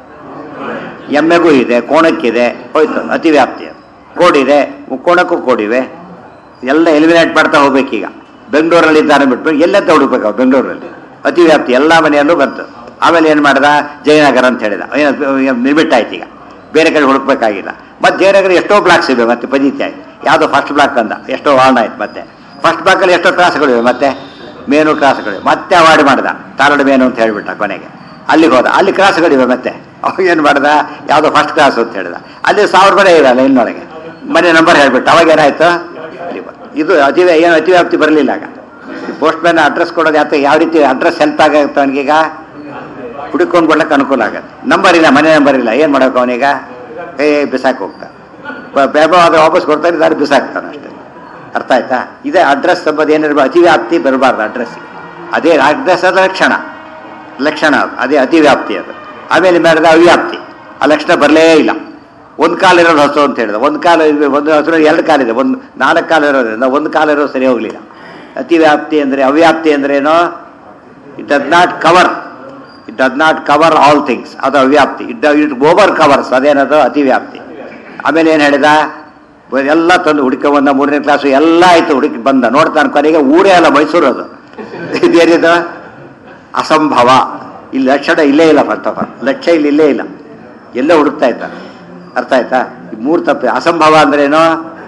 ಎಮ್ಮೆಗೂ ಇದೆ ಕೋಣಕ್ಕಿದೆ ಹೋಯ್ತು ಅತಿವ್ಯಾಪ್ತಿ ಅದು ಕೋಡಿದೆ ಕೋಣಕ್ಕೂ ಕೋಡಿವೆ ಎಲ್ಲ ಎಲಿಮಿನೇಟ್ ಮಾಡ್ತಾ ಹೋಗ್ಬೇಕೀಗ ಬೆಂಗಳೂರಲ್ಲಿ ಇದ್ದಾರೆ ಬಿಟ್ಬಿಟ್ಟು ಎಲ್ಲೆತ್ತ ಹುಡುಕ್ಬೇಕು ಅವ್ರು ಬೆಂಗಳೂರಲ್ಲಿ ಅತಿವ್ಯಾಪ್ತಿ ಎಲ್ಲ ಮನೆಯಲ್ಲೂ ಬಂತು ಆಮೇಲೆ ಏನು ಮಾಡ್ದ ಜಯನಗರ ಅಂತ ಹೇಳಿದ ಲಿಮಿಟ್ ಆಯ್ತು ಈಗ ಬೇರೆ ಕಡೆ ಹುಡುಕ್ಬೇಕಾಗಿಲ್ಲ ಮತ್ತೆ ಜಯನಗರ ಎಷ್ಟೋ ಬ್ಲಾಕ್ಸ್ ಇವೆ ಮತ್ತೆ ಪಜಿತಿ ಆಯ್ತು ಯಾವುದೋ ಫಸ್ಟ್ ಬ್ಲಾಕ್ ಅಂದ ಎಷ್ಟೋ ವಾರ್ನ್ ಆಯ್ತು ಮತ್ತೆ ಫಸ್ಟ್ ಬ್ಲಾಕಲ್ಲಿ ಎಷ್ಟೋ ಕ್ಲಾಸ್ಗಳಿವೆ ಮತ್ತೆ ಮೇನು ಕ್ಲಾಸ್ಗಳಿವೆ ಮತ್ತೆ ಅವಾಯ್ಡ್ ಮಾಡ್ದ ತಾರಡು ಮೇನು ಅಂತ ಹೇಳಿಬಿಟ್ಟ ಕೊನೆಗೆ ಅಲ್ಲಿಗೆ ಹೋದ ಅಲ್ಲಿ ಕ್ಲಾಸ್ಗಳಿವೆ ಮತ್ತೆ ಅವಾಗ ಏನು ಮಾಡ್ದ ಯಾವುದೋ ಫಸ್ಟ್ ಕ್ಲಾಸ್ ಅಂತ ಹೇಳಿದ ಅಲ್ಲಿ ಸಾವಿರ ರೂಪಾಯಿ ಇರಲ್ಲ ಇನ್ನೊಳಗೆ ಮನೆ ನಂಬರ್ ಹೇಳ್ಬಿಟ್ಟು ಅವಾಗ ಏನಾಯ್ತು ಇಲ್ಲಿ ಬ- ಇದು ಅತಿ ಏನು ಅತಿವ್ಯಾಪ್ತಿ ಬರಲಿಲ್ಲ ಆಗ ಪೋಸ್ಟ್ ಮ್ಯಾನ್ ಅಡ್ರೆಸ್ ಕೊಡೋದು ಯಾತ ಯಾವ ರೀತಿ ಅಡ್ರೆಸ್ ಹೆಲ್ಪ್ ಆಗುತ್ತೆ ಅವನಿಗೀಗ ಹುಡುಕೊಂಡು ಕೊಡ್ಲಿಕ್ಕೆ ಅನುಕೂಲ ಆಗತ್ತೆ ನಂಬರ್ ಇಲ್ಲ ಮನೆ ನಂಬರ್ ಇಲ್ಲ ಏನು ಮಾಡೋಕೆ ಅವನೀಗ ಏ ಬಿಸಾಕ್ ಹೋಗ್ತಾನೆ ಬೇಬ ಆದ್ರೆ ವಾಪಸ್ ಕೊಡ್ತಾನೆ ಇದ್ದಾರೆ ಬಿಸಾಕ್ತಾನೆ ಅಷ್ಟೇ ಅರ್ಥ ಆಯ್ತಾ ಇದೇ ಅಡ್ರೆಸ್ ಎಂಬುದು ಏನಿರ್ಬೋದು ಅತಿವ್ಯಾಪ್ತಿ ಬರಬಾರ್ದು ಅಡ್ರೆಸ್ ಅದೇ ಅಡ್ರೆಸ್ ಅದ ಲಕ್ಷಣ ಲಕ್ಷಣ ಅದು ಅದೇ ಅತಿವ್ಯಾಪ್ತಿ ಅದು ಆಮೇಲೆ ಮಾಡಿದ ಅವ್ಯಾಪ್ತಿ ಆ ಲಕ್ಷಣ ಬರಲೇ ಇಲ್ಲ ಒಂದು ಕಾಲು ಇರೋದು ಹಸು ಅಂತ ಹೇಳಿದ ಒಂದು ಕಾಲು ಇದೆ, ಒಂದು ಹಸು ಎರಡು ಕಾಲಿದೆ ಒಂದು ನಾಲ್ಕು ಕಾಲು ಇರೋದ್ರಿಂದ ಒಂದು ಕಾಲು ಇರೋದು ಸರಿ ಹೋಗಲಿಲ್ಲ ಅತಿವ್ಯಾಪ್ತಿ ಅಂದರೆ ಅವ್ಯಾಪ್ತಿ ಅಂದ್ರೇನು it does not cover it does not cover all things ಅದು ಅವ್ಯಾಪ್ತಿ ಇಟ್ ಇಟ್ ಓವರ್ ಕವರ್ಸ್ ಅದೇನದು ಅತಿವ್ಯಾಪ್ತಿ ಆಮೇಲೆ ಏನು ಹೇಳಿದ ಬ- ಎಲ್ಲ ತಂದು ಹುಡುಕ ಬಂದ ಮೂರನೇ ಕ್ಲಾಸು ಎಲ್ಲ ಆಯ್ತು ಹುಡುಕಿ ಬಂದ ನೋಡ್ತಾನೆ ಕೊನೆಗೆ ಊರೇ ಅಲ್ಲ ಮೈಸೂರು ಅದು ಇದೇನಿದು ಅಸಂಭವ ಇಲ್ಲಿ ಲಕ್ಷಣ ಇಲ್ಲೇ ಇಲ್ಲ ಫಸ್ಟ್ ಆಫ್ ಆಲ್ ಲಕ್ಷ್ಯ ಇಲ್ಲಿ ಇಲ್ಲೇ ಇಲ್ಲ ಎಲ್ಲೇ ಹುಡುಕ್ತಾ ಇದ್ದಾನೆ ಅರ್ಥ ಆಯ್ತಾ ಈ ಮೂರು ತಪ್ಪು ಅಸಂಭವ ಅಂದ್ರೇನು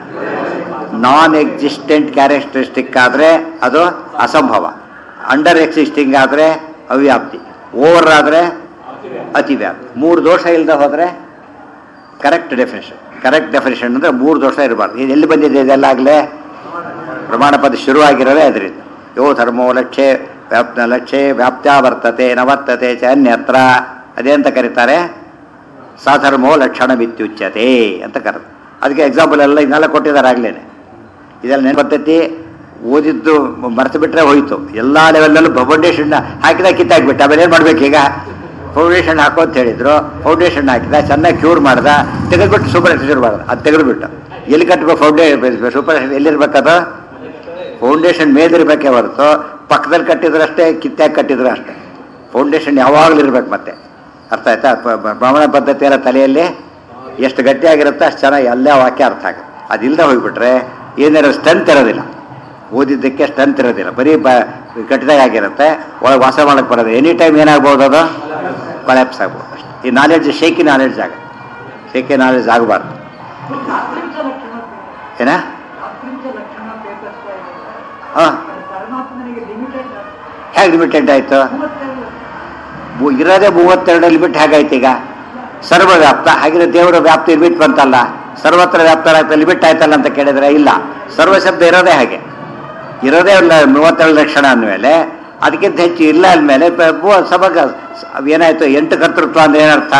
ನಾನ್ ಎಕ್ಸಿಸ್ಟೆಂಟ್ ಕ್ಯಾರೆಕ್ಟರಿಸ್ಟಿಕ್ ಆದರೆ ಅದು ಅಸಂಭವ ಅಂಡರ್ ಎಕ್ಸಿಸ್ಟಿಂಗ್ ಆದರೆ ಅವ್ಯಾಪ್ತಿ ಓವರ್ ಆದರೆ ಅತಿವ್ಯಾಪ್ತಿ ಮೂರು ದೋಷ ಇಲ್ಲದೆ ಹೋದರೆ ಕರೆಕ್ಟ್ ಡೆಫಿನೇಷನ್ ಕರೆಕ್ಟ್ ಡೆಫಿನೇಷನ್ ಅಂದರೆ ಮೂರು ದೋಷ ಇರಬಾರ್ದು ಇದು ಎಲ್ಲಿ ಬಂದಿದೆ ಇದೆಲ್ಲ ಆಗಲೇ ಪ್ರಮಾಣ ಪದ ಶುರುವಾಗಿರೋದೇ ಅದರಿಂದ ಯೋ ಧರ್ಮೋ ಲಕ್ಷ್ಯೆ ವ್ಯಾಪ್ತ ಲಕ್ಷ್ಯೆ ವ್ಯಾಪ್ತ್ಯಾ ವರ್ತತೆ ನ ವರ್ತತೆ ಚ ಅನ್ಯತ್ರ ಅದೇ ಅಂತ ಕರೀತಾರೆ ಸಾಧರ್ಮೋ ಲಕ್ಷಣ ವಿತ್ಯುಚ್ಯತೆ ಅಂತ ಕರೆದು ಅದಕ್ಕೆ ಎಕ್ಸಾಂಪಲ್ ಎಲ್ಲ ಇದನ್ನೆಲ್ಲ ಕೊಟ್ಟಿದ್ದಾರೆ ಆಗ್ಲೇನೆ ಇದೆಲ್ಲ ನೆನಪತ್ತೈತಿ ಓದಿದ್ದು ಮರೆತು ಬಿಟ್ರೆ ಹೋಯ್ತು ಎಲ್ಲ ಲೆವೆಲ್ಲಲ್ಲೂ ಫೌಂಡೇಶನ್ ಹಾಕಿದ ಕಿತ್ತಾಕ್ಬಿಟ್ಟು ಆಮೇಲೆ ಏನು ಮಾಡ್ಬೇಕು ಈಗ ಫೌಂಡೇಶನ್ ಹಾಕೋ ಅಂತ ಹೇಳಿದ್ರು ಫೌಂಡೇಶನ್ ಹಾಕಿದ ಚೆನ್ನಾಗಿ ಕ್ಯೂರ್ ಮಾಡ್ದ ತೆಗೆದ್ಬಿಟ್ಟು ಸೂಪರ್ ಶುರು ಮಾಡ್ದ ಅದು ತೆಗೆದ್ಬಿಟ್ಟು ಎಲ್ಲಿ ಕಟ್ಟಬೇಕು ಫೌಂಡೇ ಸೂಪರ್ ಎಲ್ಲಿರ್ಬೇಕದು ಫೌಂಡೇಶನ್ ಮೇಲಿರ್ಬೇಕೇ ಹೊರತು ಪಕ್ಕದಲ್ಲಿ ಕಟ್ಟಿದ್ರಷ್ಟೇ ಕಿತ್ತಾಗಿ ಕಟ್ಟಿದ್ರು ಅಷ್ಟೇ ಫೌಂಡೇಶನ್ ಯಾವಾಗಲೂ ಇರ್ಬೇಕು ಮತ್ತೆ ಅರ್ಥ ಆಯ್ತಾ ಪ- ಪ- ಬ್ರಾಹ್ಮಣ ಪದ್ಧತಿ ಎಲ್ಲ ತಲೆಯಲ್ಲಿ ಎಷ್ಟು ಗಟ್ಟಿಯಾಗಿರುತ್ತೋ ಅಷ್ಟು ಚೆನ್ನಾಗಿ ಅಲ್ಲೇ ವಾಕ್ಯ ಅರ್ಥ ಆಗುತ್ತೆ ಅದಿಲ್ಲದೆ ಹೋಗ್ಬಿಟ್ರೆ ಏನಾರ ಸ್ಟ್ರೆಂತ್ ಇರೋದಿಲ್ಲ ಓದಿದ್ದಕ್ಕೆ ಸ್ಟ್ರೆಂತ್ ಇರೋದಿಲ್ಲ ಬರೀ ಬ ಗಟ್ಟಿದಾಗ ಆಗಿರುತ್ತೆ ಒಳಗೆ ವಾಸ ಮಾಡಕ್ಕೆ ಬರೋದು ಎನಿ ಟೈಮ್ ಏನಾಗ್ಬೋದು ಅದು ಕೊಲ್ಯಾಪ್ಸ್ ಆಗ್ಬೋದು ಅಷ್ಟೇ ಈ ನಾಲೆಡ್ಜ್ ಶೇಕಿ ನಾಲೆಡ್ಜ್ ಆಗುತ್ತೆ ಶೇಕಿ ನಾಲೆಡ್ಜ್ ಆಗಬಾರ್ದು ತಾತ್ವಿಕ ಲಕ್ಷಣ ಏನ ತಾತ್ವಿಕ ಲಕ್ಷಣ ಬೇಕಷ್ಟೇ ಹಾಂ ಪರಮಾತ್ಮನಿಗೆ ಲಿಮಿಟೆಡ್ ಹೇಗೆ ಲಿಮಿಟೆಡ್ ಆಯಿತು ಮೂವತ್ತೆರಡು ಮು- ಇರೋದೇ ಮೂವತ್ತೆರಡು ಲಿಮಿಟ್ ಹೇಗಾಯ್ತು ಈಗ ಸರ್ವವ್ಯಾಪ್ತ ಹಾಗಿದ್ರೆ ದೇವರ ವ್ಯಾಪ್ತಿ ಲಿಮಿಟ್ ಬಂತಲ್ಲ ಸರ್ವತ್ರ ವ್ಯಾಪ್ತರಾಗ್ತ ಲಿಮಿಟ್ ಆಯ್ತಲ್ಲ ಅಂತ ಕೇಳಿದ್ರೆ ಇಲ್ಲ ಸರ್ವ ಶಬ್ದ ಇರೋದೇ ಹಾಗೆ ಇರೋದೇ ಇಲ್ಲ ಮೂವತ್ತೆರಡು ಲಕ್ಷಣ ಅಂದಮೇಲೆ ಅದಕ್ಕಿಂತ ಹೆಚ್ಚು ಇಲ್ಲ ಅಂದಮೇಲೆ ಸಬಗ ಏನಾಯ್ತು ಎಂಟು ಕರ್ತೃತ್ವ ಅಂದ್ರೆ ಏನರ್ಥ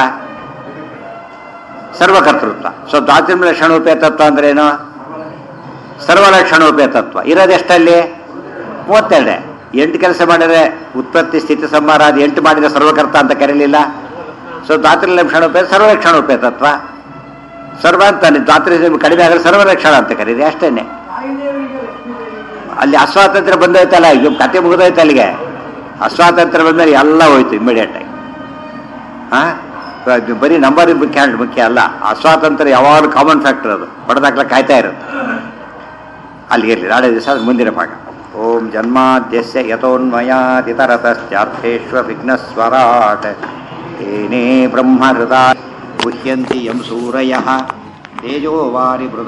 ಸರ್ವಕರ್ತೃತ್ವ ಸೊ ದಾತ್ರಿಮ ಲಕ್ಷಣೋಪೇತತ್ವ ಅಂದ್ರೇನು ಸರ್ವಲಕ್ಷಣೋಪೇತತ್ವ ಇರೋದೆಷ್ಟಲ್ಲಿ ಮೂವತ್ತೆರಡೇ ಎಂಟು ಕೆಲಸ ಮಾಡಿದ್ರೆ ಉತ್ಪತ್ತಿ ಸ್ಥಿತಿ ಸಂಹಾರ ಅದು ಎಂಟು ಮಾಡಿದ ಸರ್ವಕರ್ತ ಅಂತ ಕರೀಲಿಲ್ಲ ಸೊ ದಾತ್ರಿ ಲಕ್ಷಣೋಪೇತ ಸರ್ವಲಕ್ಷಣೋಪೇತತ್ವ ಸರ್ವ ಅಂತ ದಾತ್ರಿ ಕಡಿಮೆ ಆದರೆ ಸರ್ವಲಕ್ಷಣ ಅಂತ ಕರೀರಿ ಅಷ್ಟೇನೆ ವಾಯುದೇವರಿಗೆ ಲಕ್ಷ್ಮೀದೇವಿಗೆ ಅಲ್ಲಿ ಅಸ್ವಾತಂತ್ರ್ಯ ಬಂದೋಯ್ತಲ್ಲ ಈಗ ಕತೆ ಮುಗಿದೋಯ್ತು ಅಲ್ಲಿಗೆ ಅಸ್ವಾತಂತ್ರ್ಯ ಬಂದ್ಮೇಲೆ ಎಲ್ಲ ಹೋಯ್ತು ಇಮಿಡಿಯೇಟ್ ಆಗಿ ಹಾ ಅದು ಬರೀ ನಂಬರ್ ಮುಖ್ಯ ಮುಖ್ಯ ಅಲ್ಲ ಅಸ್ವಾತಂತ್ರ್ಯ ಯಾವಾಗಲೂ ಕಾಮನ್ ಫ್ಯಾಕ್ಟರ್ ಅದು ಹೊಡೆದಾಕ್ಲ ಕಾಯ್ತಾ ಇರುತ್ತೆ ಅಲ್ಲಿಗೆ ಇರಲಿ ನಾಳೆ ದಿವಸ ಅದು ಮುಂದಿನ ಭಾಗ ಓಂ ಜನ್ಮಾದ್ಯಸ್ಯ ಯಥೋನ್ಮಯಾದಿತರತಶ್ಚಾರ್ಥೇಶ್ವ ವಿಘ್ನಸ್ವರಾಟ್ ತೇನೇ ಬ್ರಹ್ಮಹೃದ ಗುಹ್ಯಂತಿ ಯಂ ಸೂರಯ ತೇಜೋವಾರಿ ಮೃದ